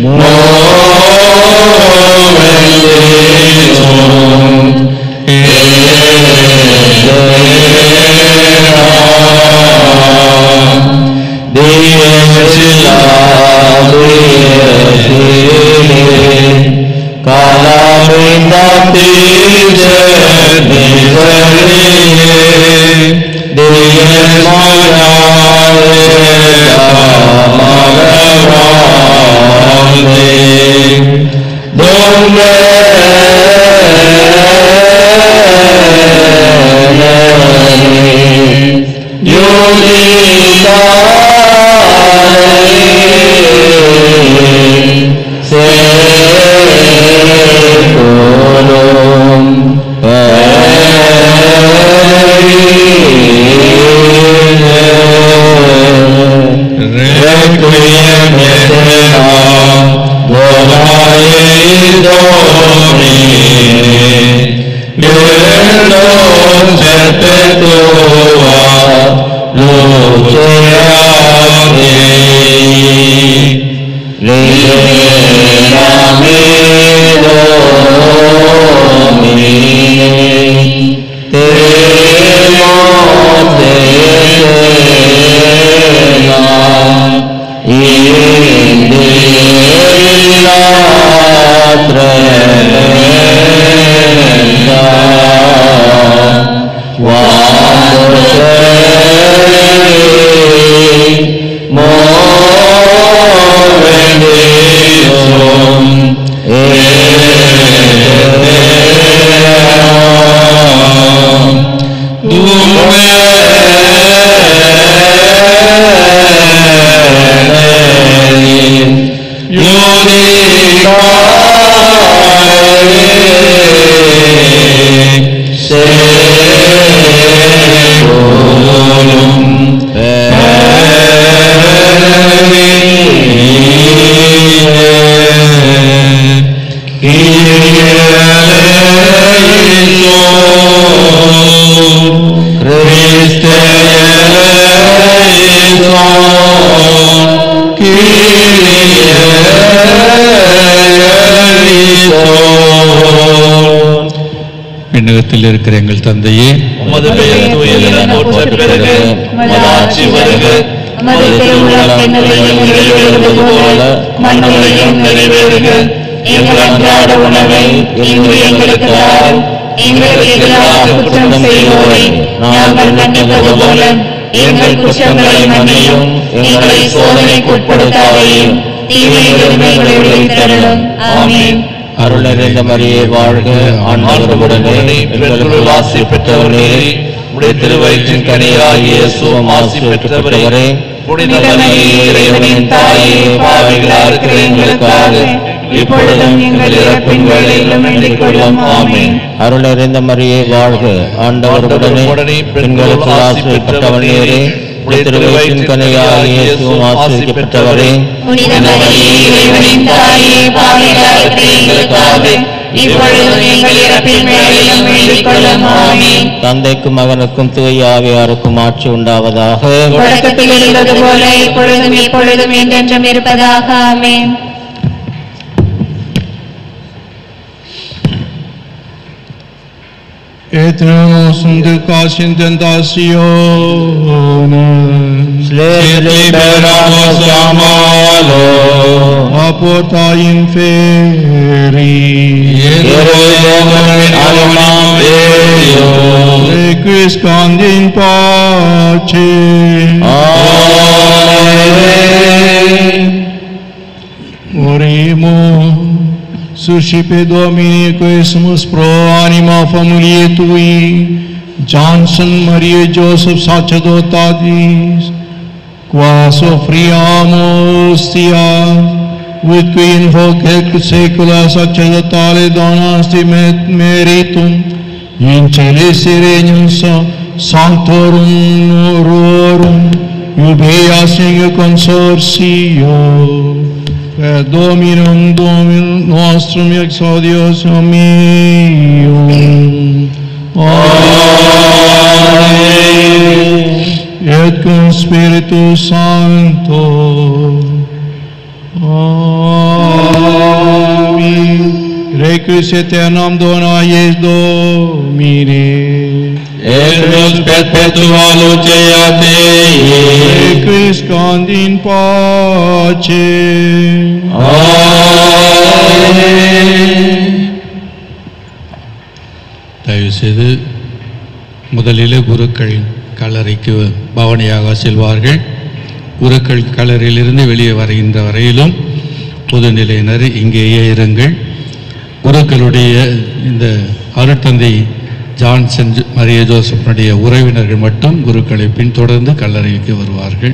விண்ணகத்தில் இருக்கிற எங்கள் தந்தையே உமது பெயர் தூயதென போற்ற பிறகு உமது ஆட்சி வருக உமது திருவுளம் விண்ணுலகில் நிறைவேறுவது போல மண்ணுலகிலும் நிறைவேறுக எங்கள் அன்றாட உணவை இன்று எங்களுக்கு தாரும் எங்களுக்கு எதிராக குற்றம் செய்வோரை நாங்கள் மன்னிப்பது போல எங்கள் குற்றங்களை மன்னியும் எங்களை சோதனைக்கு உட்படுத்தாதையும் தீமையிலிருந்து எங்களை விடுவித்தருளும் ஆமென் அருள் நிறைந்த மரியே வாழ்க ஆண்டவருடனே பெண்களுள் ஆசி பெற்றவரே உடைய திருவயிற்றின் கனியாகிய சுவம் ஆசி பெற்றவரே புனித மரியே, இறைவனின் தாயே பாவிகளா இருக்கிற எங்களுக்காக இப்பொழுதும் எங்கள் இறப்பின் வேளையிலும் வேண்டிக் கொள்ளும் ஆமென் அருள் நிறைந்த மரியே வாழ்க ஆண்டவருடனே பெண்களுக்கு ஆசி பெற்றவனே உடைய திருவயிற்றின் கனியாகிய இயேசுவும் ஆசிரிக்கப்பட்டவரே புனித மரியே, இறைவனின் தாயே பாவிகளா இருக்கிற எங்களுக்காக இப்பொழுதும் எங்கள் இறப்பின் வேளையிலும் வேண்டிக் கொள்ளும் ஆமென் தந்தைக்கும் மகனுக்கும் தூய ஆவியாருக்கும் ஆட்சி உண்டாவதாக தொடக்கத்தில் இருந்தது போல இப்பொழுதும் எப்பொழுதும் என்றென்றும் இருப்பதாக ஆமென் Et tenemos un Dios en tentaciones. liberamos de amalo. Aporta inferi. alma bello. Requiescant in pace. Amen. Orimo. Suscipe Domini quesumus pro anima familiae tui, Johnson Maria Joseph sacerdotatis, quas offriamus tia, with qui invoc et secula sacerdotale donas met meritum, Intelesere sanctorum nuorum iubea sine consortio per Dominum Dominum nostrum exaudios meum. Amen. Et cum Spiritus Sancto. Amen. Requis aeternam dona ies Domine. Et nos perpetua luceia Dei. Requis cand in pace. தயவு செய்து முதலில் குருக்களின் கல்லறைக்கு பவனியாக செல்வார்கள் குருக்கள் கல்லறையிலிருந்து வெளியே வருகின்ற வரையிலும் பொதுநிலையினர் இங்கேயே இருங்கள் குருக்களுடைய இந்த அருட்தந்தை ஜான்சன் மரிய ஜோசப்பனுடைய உறவினர்கள் மட்டும் குருக்களை பின்தொடர்ந்து கல்லறைக்கு வருவார்கள்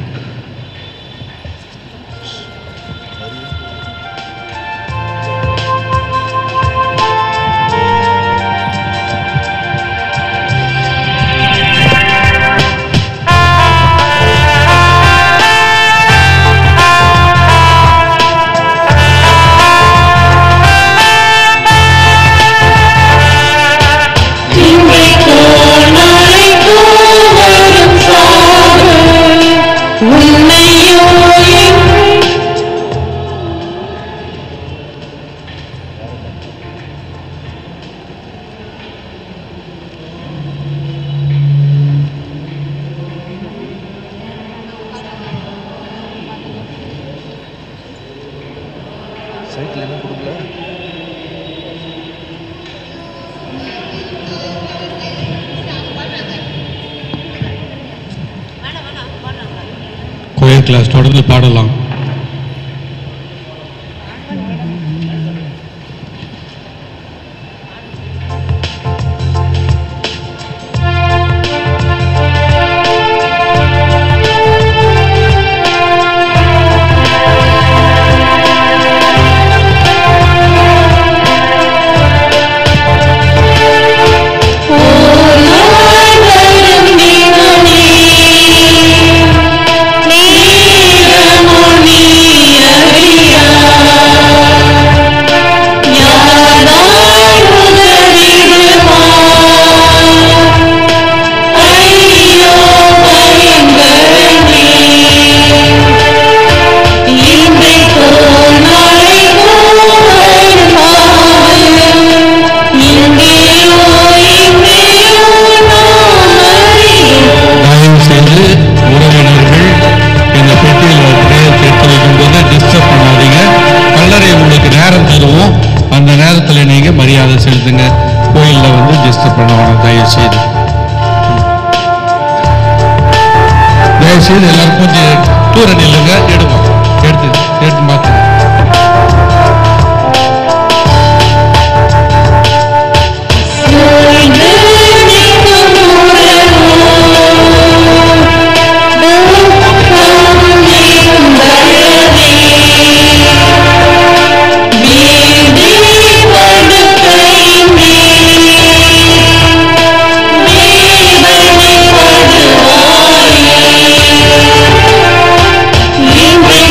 கோயில் கிளாஸ் தொடர்ந்து பாடலாம் தயவு செய்து உறவினர்கள் இந்த பெட்டியில் பிரேயர் எடுத்து வைக்கும்போது டிஸ்டர்ப் பண்ணாதீங்க கல்லறை உங்களுக்கு நேரம் தருவோம் அந்த நேரத்தில் நீங்கள் மரியாதை செலுத்துங்க கோயிலில் வந்து டிஸ்டர்ப் பண்ண வேணாம் தயவு செய்து தயவு செய்து எல்லாரும் கொஞ்சம் தூர நில்லுங்க எடுப்போம் எடுத்து எடுத்து பார்த்து Thank you.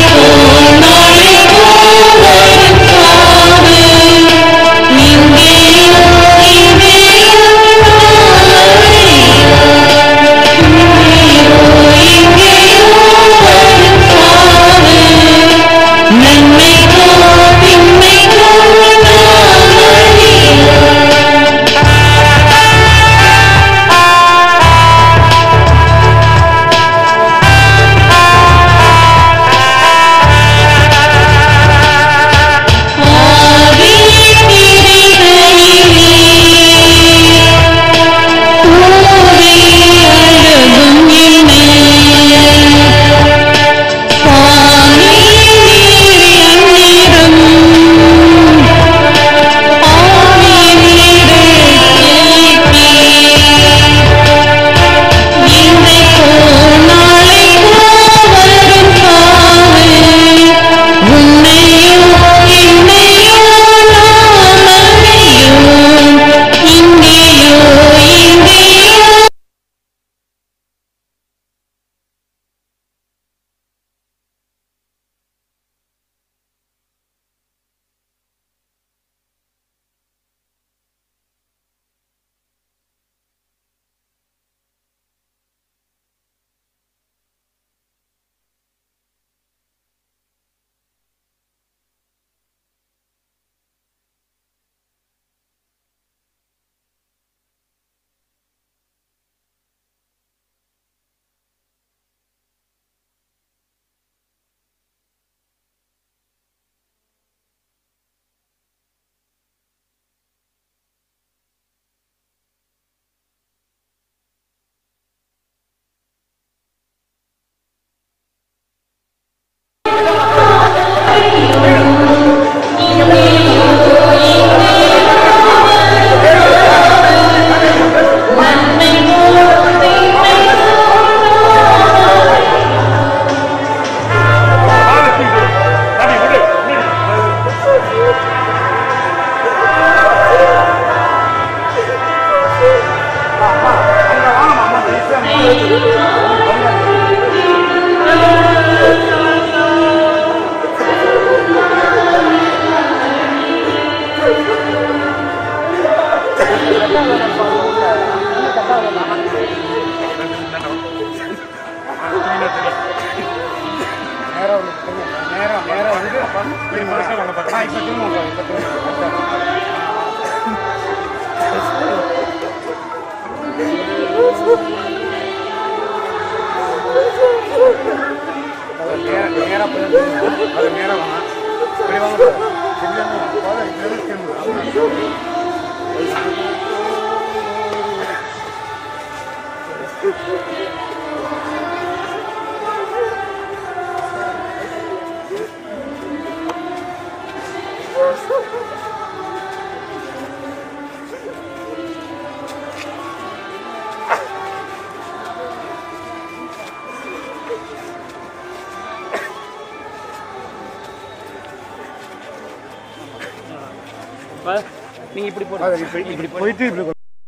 நீங்க இப்படி போடு இப்படி போயிட்டு இப்படி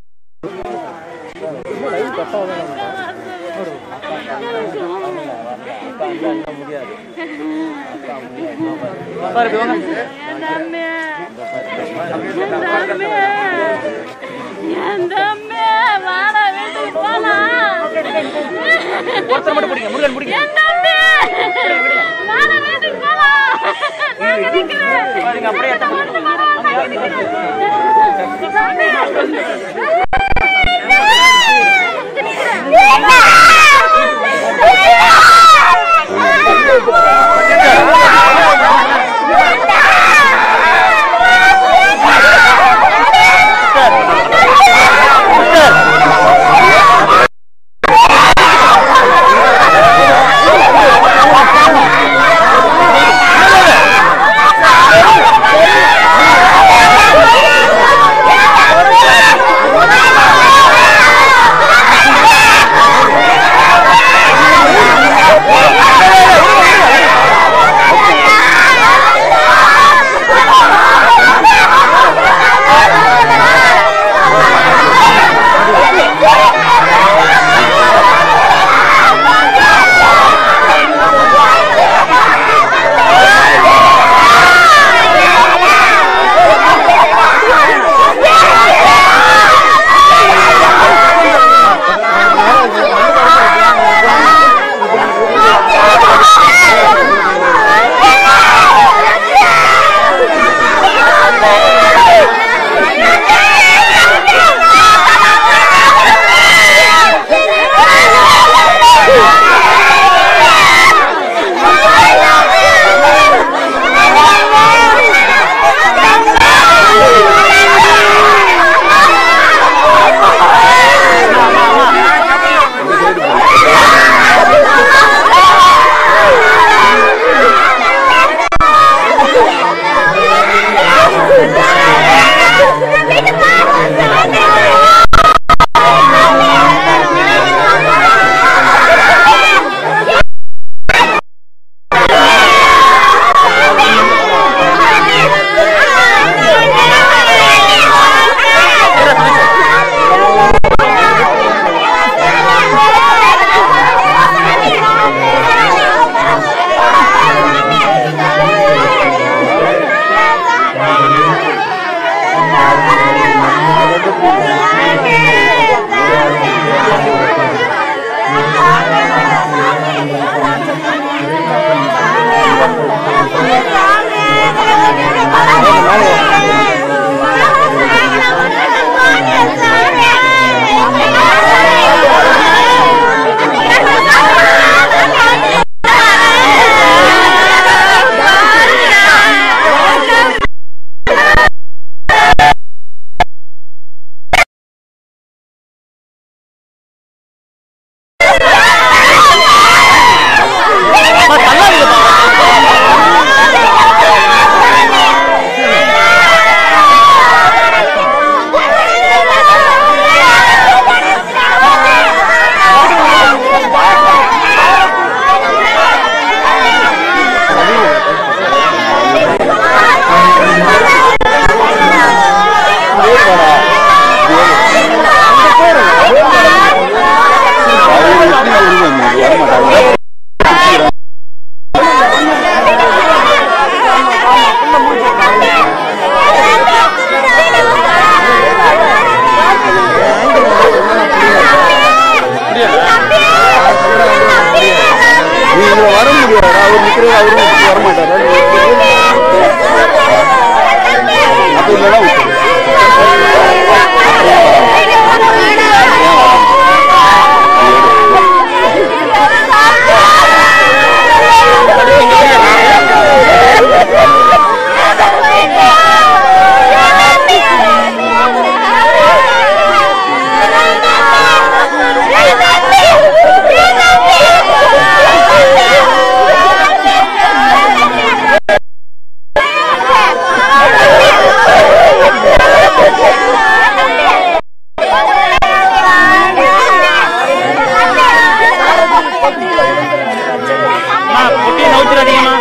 பாரு இப்படி வாங்க ஒருத்தர் மட்டும் பிடிங்க முருகன் பிடிங்க பாருங்க அப்படியே Yeah. பொட்டியை நவுத்துறாதீங்கம்மா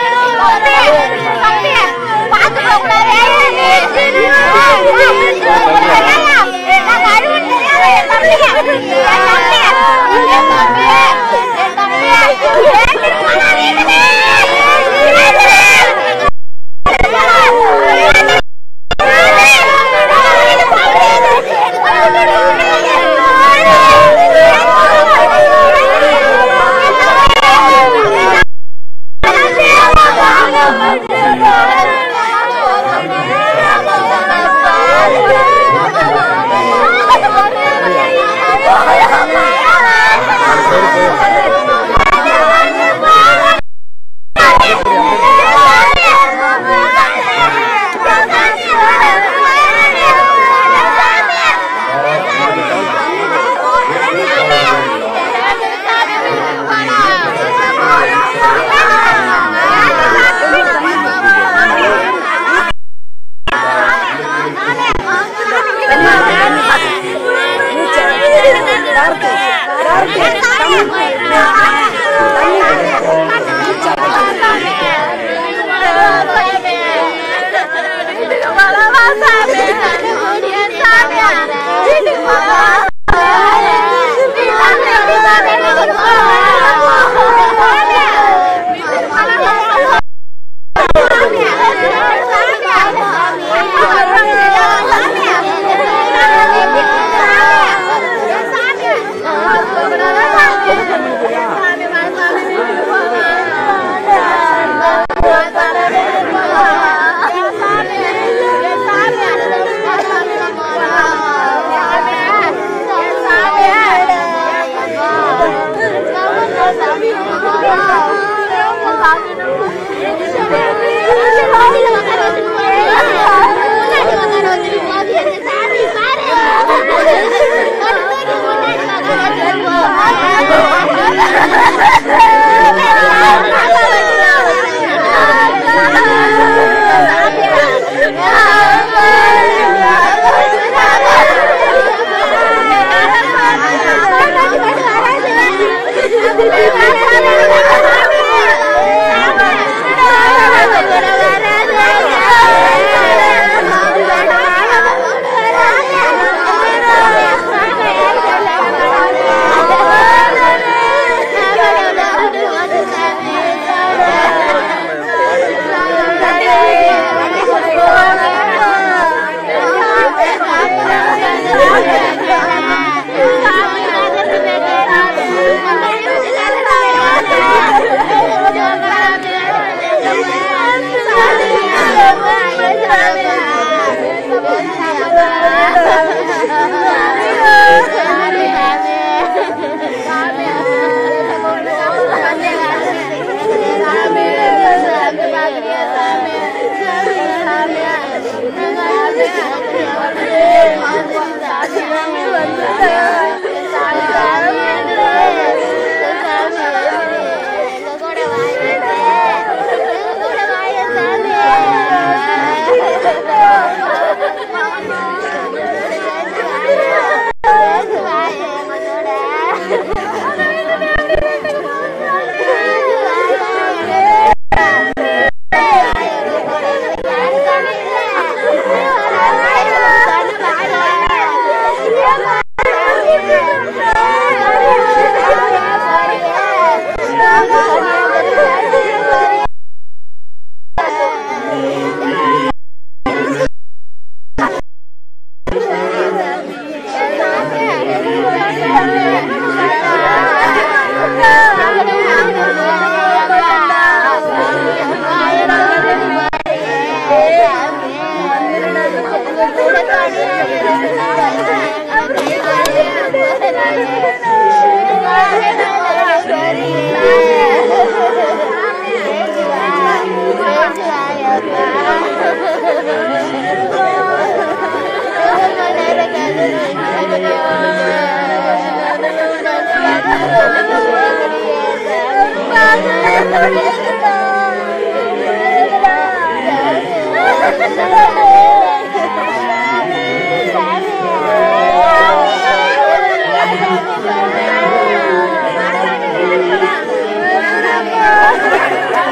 Thank you.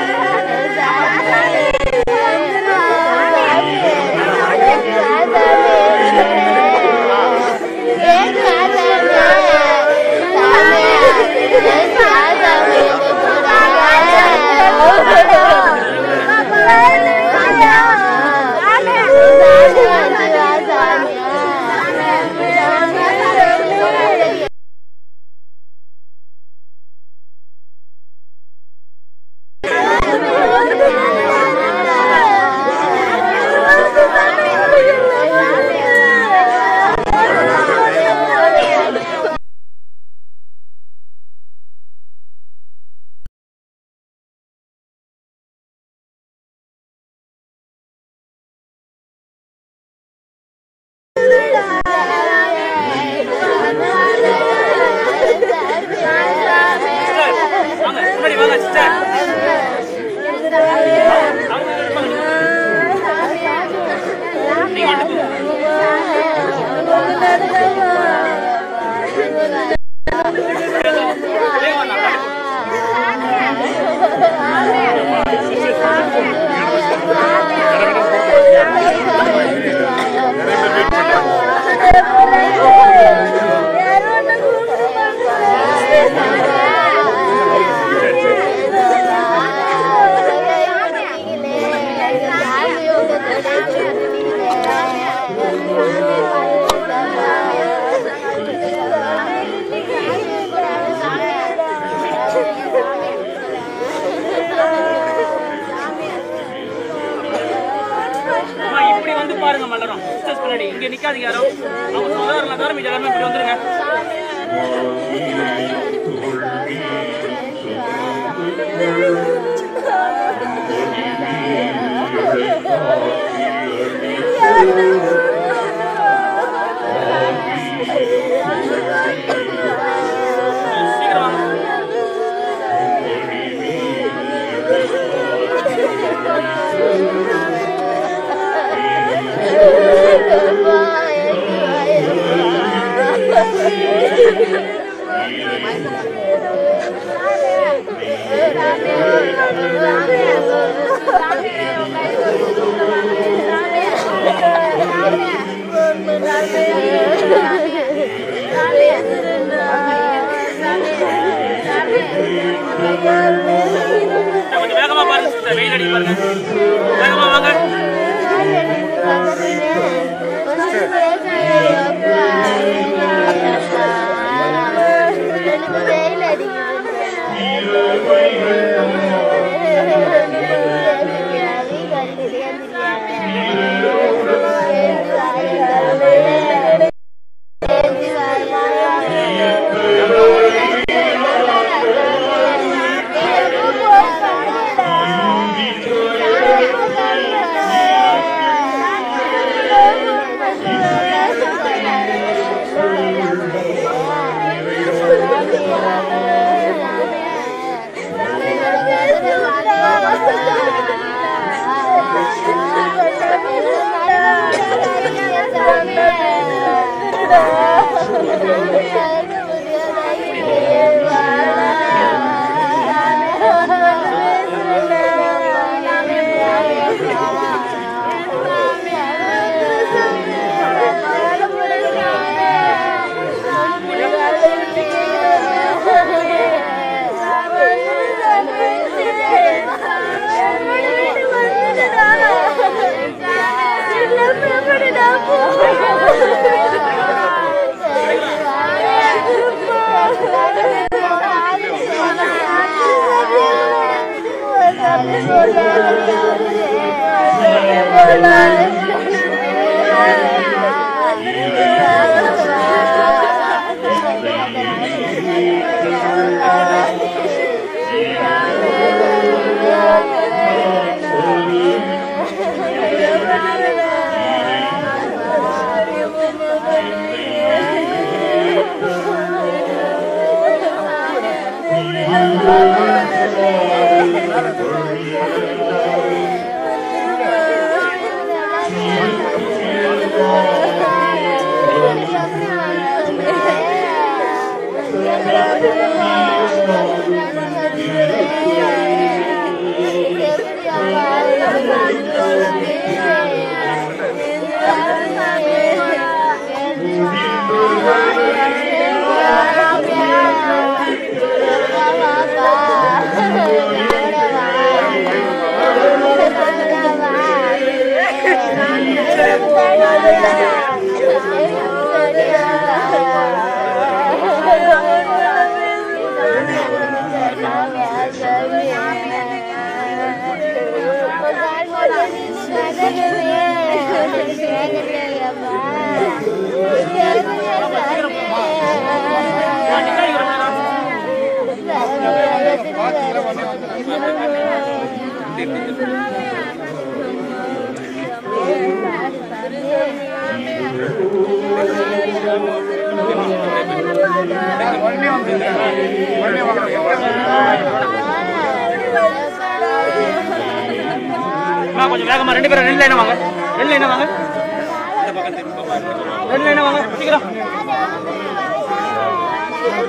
அம்மா, இப்படி வந்து பாருங்க மல்லரம் சிஸ்டர்ஸ் பின்னாடி இங்க நிக்காதீங்க யாரும் அவங்க சோதரலாம் தவிர மீதி எல்லாருமே இப்படி வந்துருங்க கொஞ்சம் வேகமா பாருங்க சிஸ்டர் வெயில் அடி பாருங்க வேகமா வாங்க அம்மா, கொஞ்சம் வேகமா ரெண்டு பேரும் ரெண்டு லைனா வாங்க ரெண்டு லைனா வாங்க ரெண்டு லைனா வாங்க சீக்கிரம்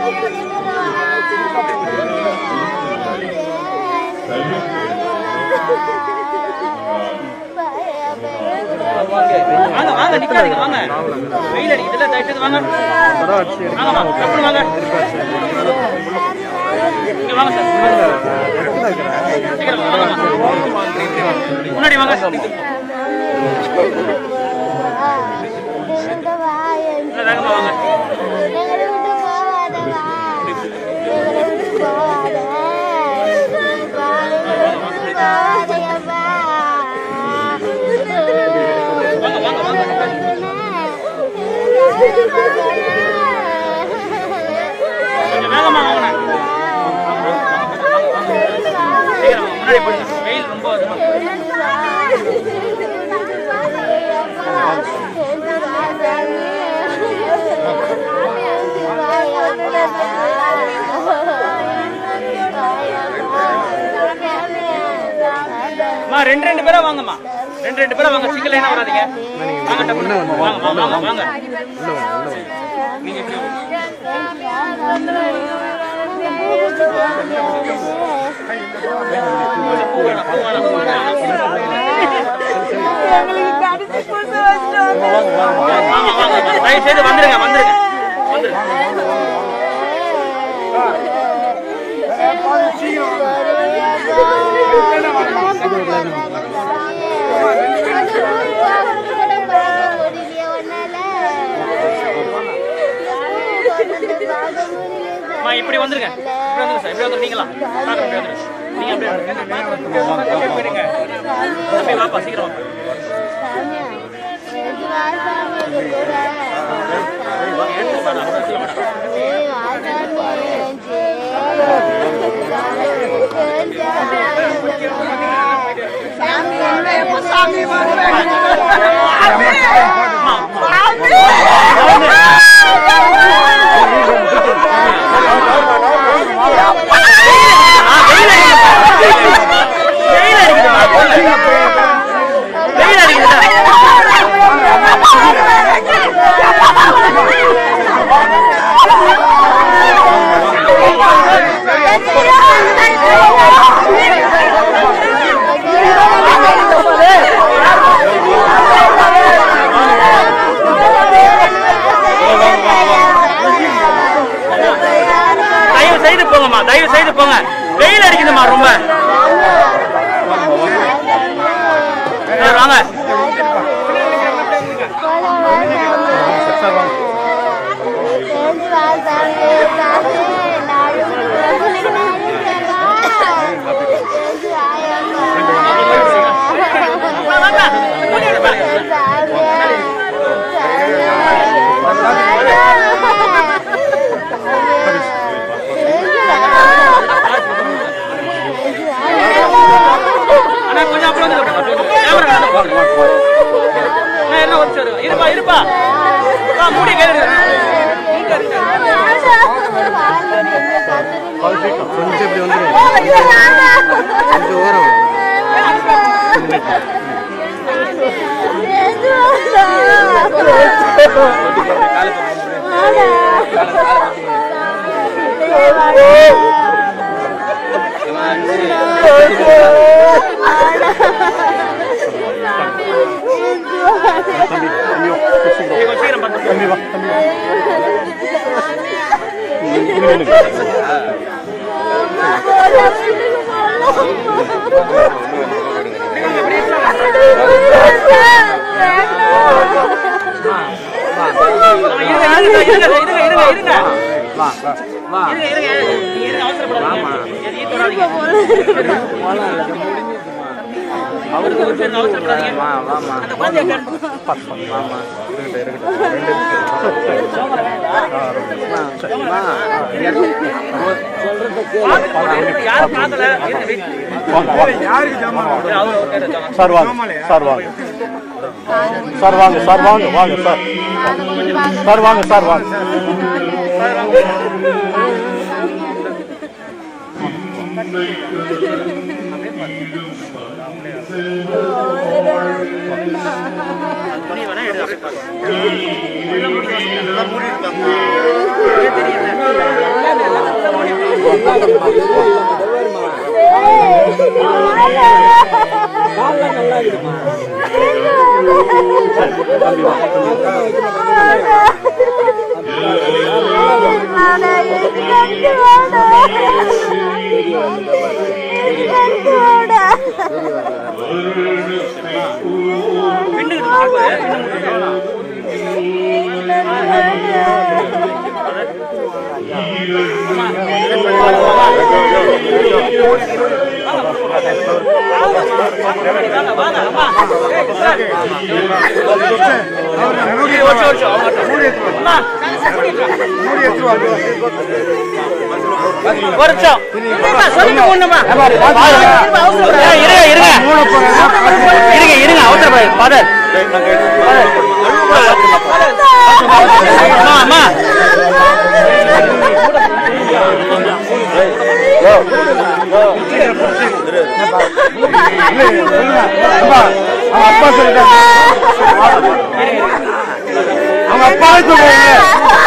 வாங்க வாங்க நிக்காதீங்க வாங்க வெயில் அடிக்குதுல தயவுசெய்து வாங்க வாங்கம்மா டப்புனு வாங்க இங்க வாங்க சார் சீக்கிரம் வாங்கம்மா முன்னாடி வாங்க இல்ல, வேகமா வாங்க கொஞ்சம் வேகமா வாங்கண்ணா சீக்கிரம் வாங்க, முன்னாடி போயிடுங்க வெயில் ரொம்ப அதிகமா அம்மா ரெண்டு ரெண்டு பேரா வாங்கம்மா ரெண்டு ரெண்டு பேரா வாங்க சிங்கிள் லைனா வராதீங்க வாங்க டப்புனு வாங்க வாங்க வாங்க வாங்க நீங்க இப்படி வாங்க. வாங்க வாங்க தயவு செய்து வந்துருங்க வந்துருங்க வந்துருங்க அம்மா இப்படி வந்துருங்க இப்படி வந்துருங்க சார் இப்படி வந்துரு நீங்களா பார்க்கறேன் இப்படி வந்துரு நீங்க அப்படியே வந்துருங்க. அப்படியே போயிடுங்க அப்படியே வாப்பா சீக்கிரம் வாப்பா தயவு செய்து போங்கம்மா தயவு செய்து போங்க வெயில் அடிக்குதும்மா ரொம்ப சார் வாங்க அண்ணா கொஞ்சம் அப்புறம் வந்து கேமரா என்ன ஒரு சார் இருப்பா இருப்பா வா மூடி கேளு கொஞ்சம் இப்படி வந்துடும் கொஞ்சம் ஓரம் தம்பி வா தம்பி வா இருங்க இருங்க இருங்க இருங்க இருங்க வா வா இருங்க இருங்க இருங்க அவசரப்படாதீங்க எதையும் தொடாதீங்க அவருக்கு ஒரு பேர் அவசரப்படாதீங்க அந்த குழந்தைய கேட்டு யாரும் பார்க்கல சார் வாங்க சார் வாங்க சார் வாங்க சார் வாங்க வாங்க சார் சார் வாங்க சார் வாங்க துணி வேணா எடுத்து அப்படியே பாருங்க. வருஷம் சொல்லிட்டு ஒண்ணுமா இருங்க இருங்க இருங்க இருங்க அவசரப்படாது ஃபாதர் அம்மா அம்மா அப்பா சொல்லிட்டாங்க அவங்க அப்பா சொல்றாங்க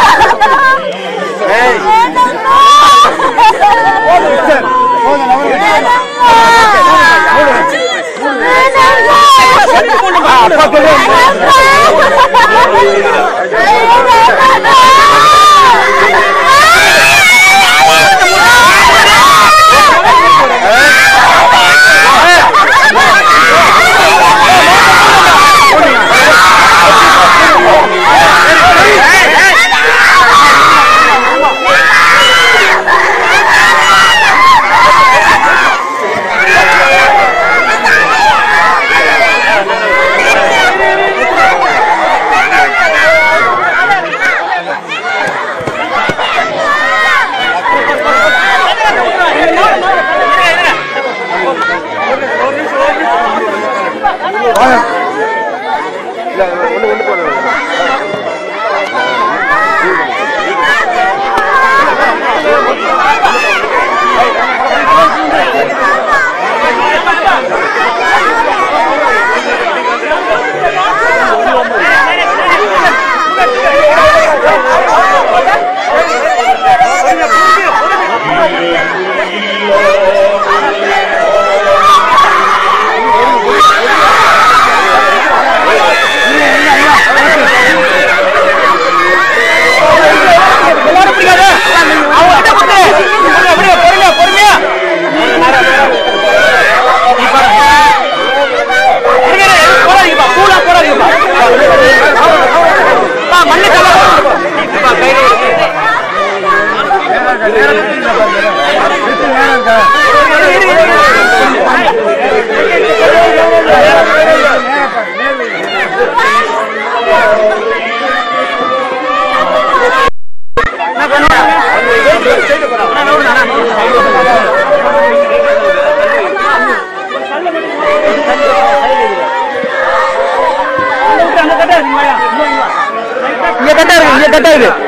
இங்க கட்டா இருக்கு இங்க கட்டா இருக்கு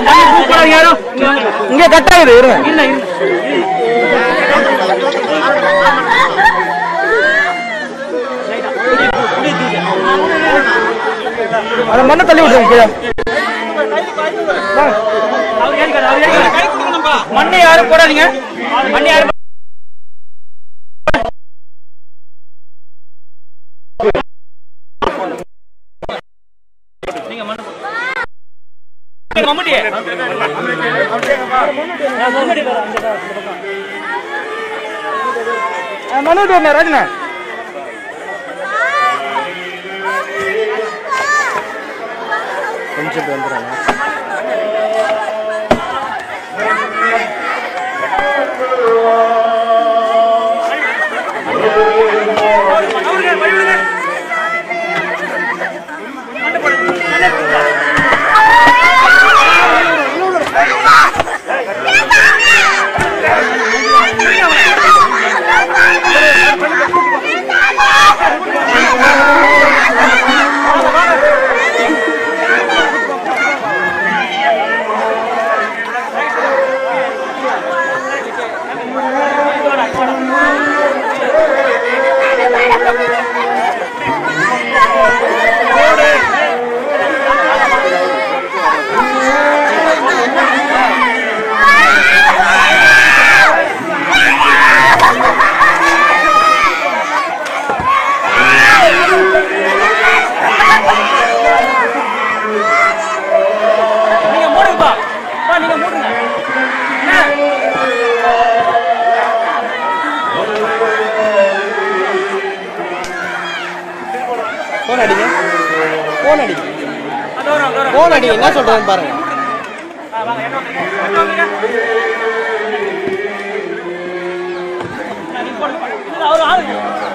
இங்க கட்டா இருக்கு இருங்க அந்த மண்ணை தள்ளி விட்டுருங்க கீழே மண்ணை யாரும் போடாதீங்க மண்ணை யாரும் மம்முட்டியே மனோஜ் ராஜனா கொஞ்சம் இப்படி வந்துடுறாங்க ஆ அடிங்க ஃபோன் அடிங்க ஃபோன் அடிங்க என்ன சொல்றேன்னு பாருங்க அவர் ஆளுங்க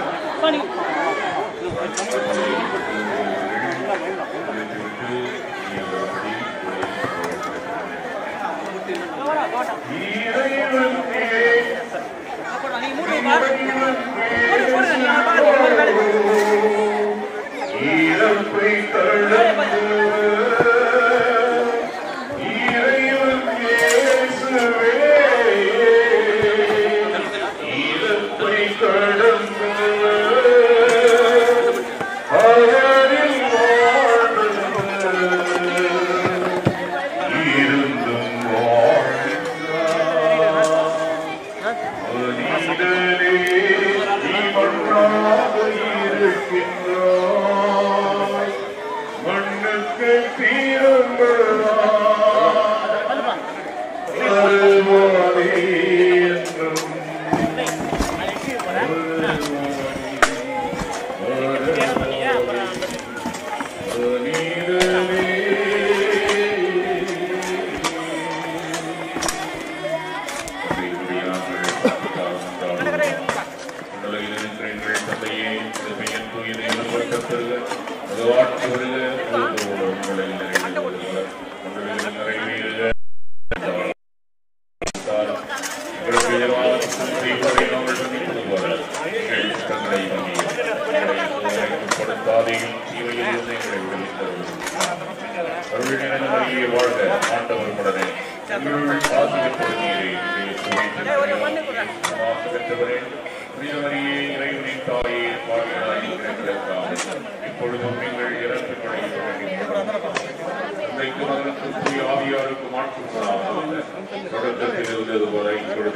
இப்பொழுதும் நீங்கள் இறப்பு இன்றைக்கு மகனுக்கு தூய ஆவியாருக்கு மாற்றுவதாக தொடக்கத்தில் இருந்தது வரை இப்பொழுது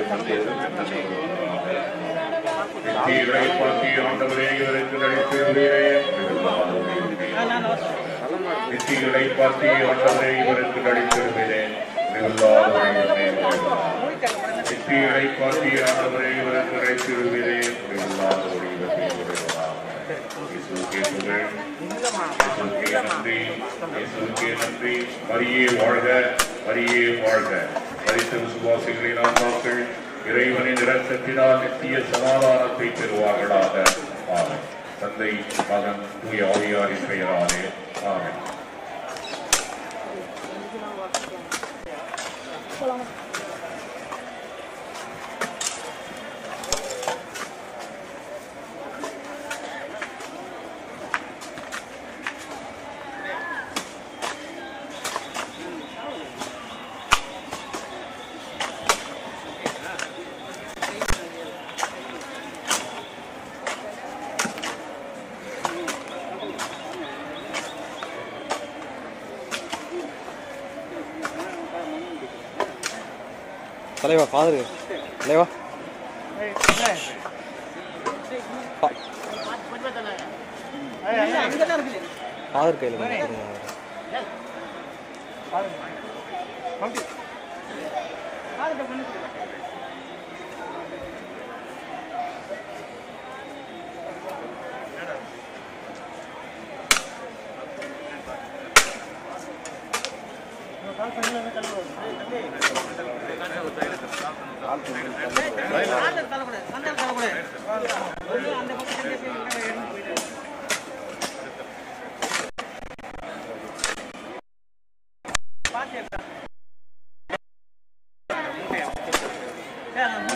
நித்தியரை பார்த்தி ஆண்டவரே இவருக்கு நடித்திருந்தீரே நித்திகளை பார்த்தி ஆண்டவரே இவருக்கு நடித்திருந்தீரே நித்திகளை பார்த்தி ஆண்டவரே இவருக்கு நடித்திருந்தீரே இல்லாத ஒரு நன்றி இயேசுவுக்கே நன்றி மரியே வாழ்க மரியே வாழ்க மரித்த விசுவாசிகளின் ஆன்மாக்கள் இறைவனின் இரக்கத்தினால் நித்திய சமாதானத்தை பெறுவார்களாக ஆமென் தந்தை மகன் தூய ஆவியாரின் பெயராலே ஆமென் தலைவா ஃபாதரு தலைவா ஃபாதர் கையில் கொடுங்க. Yeah.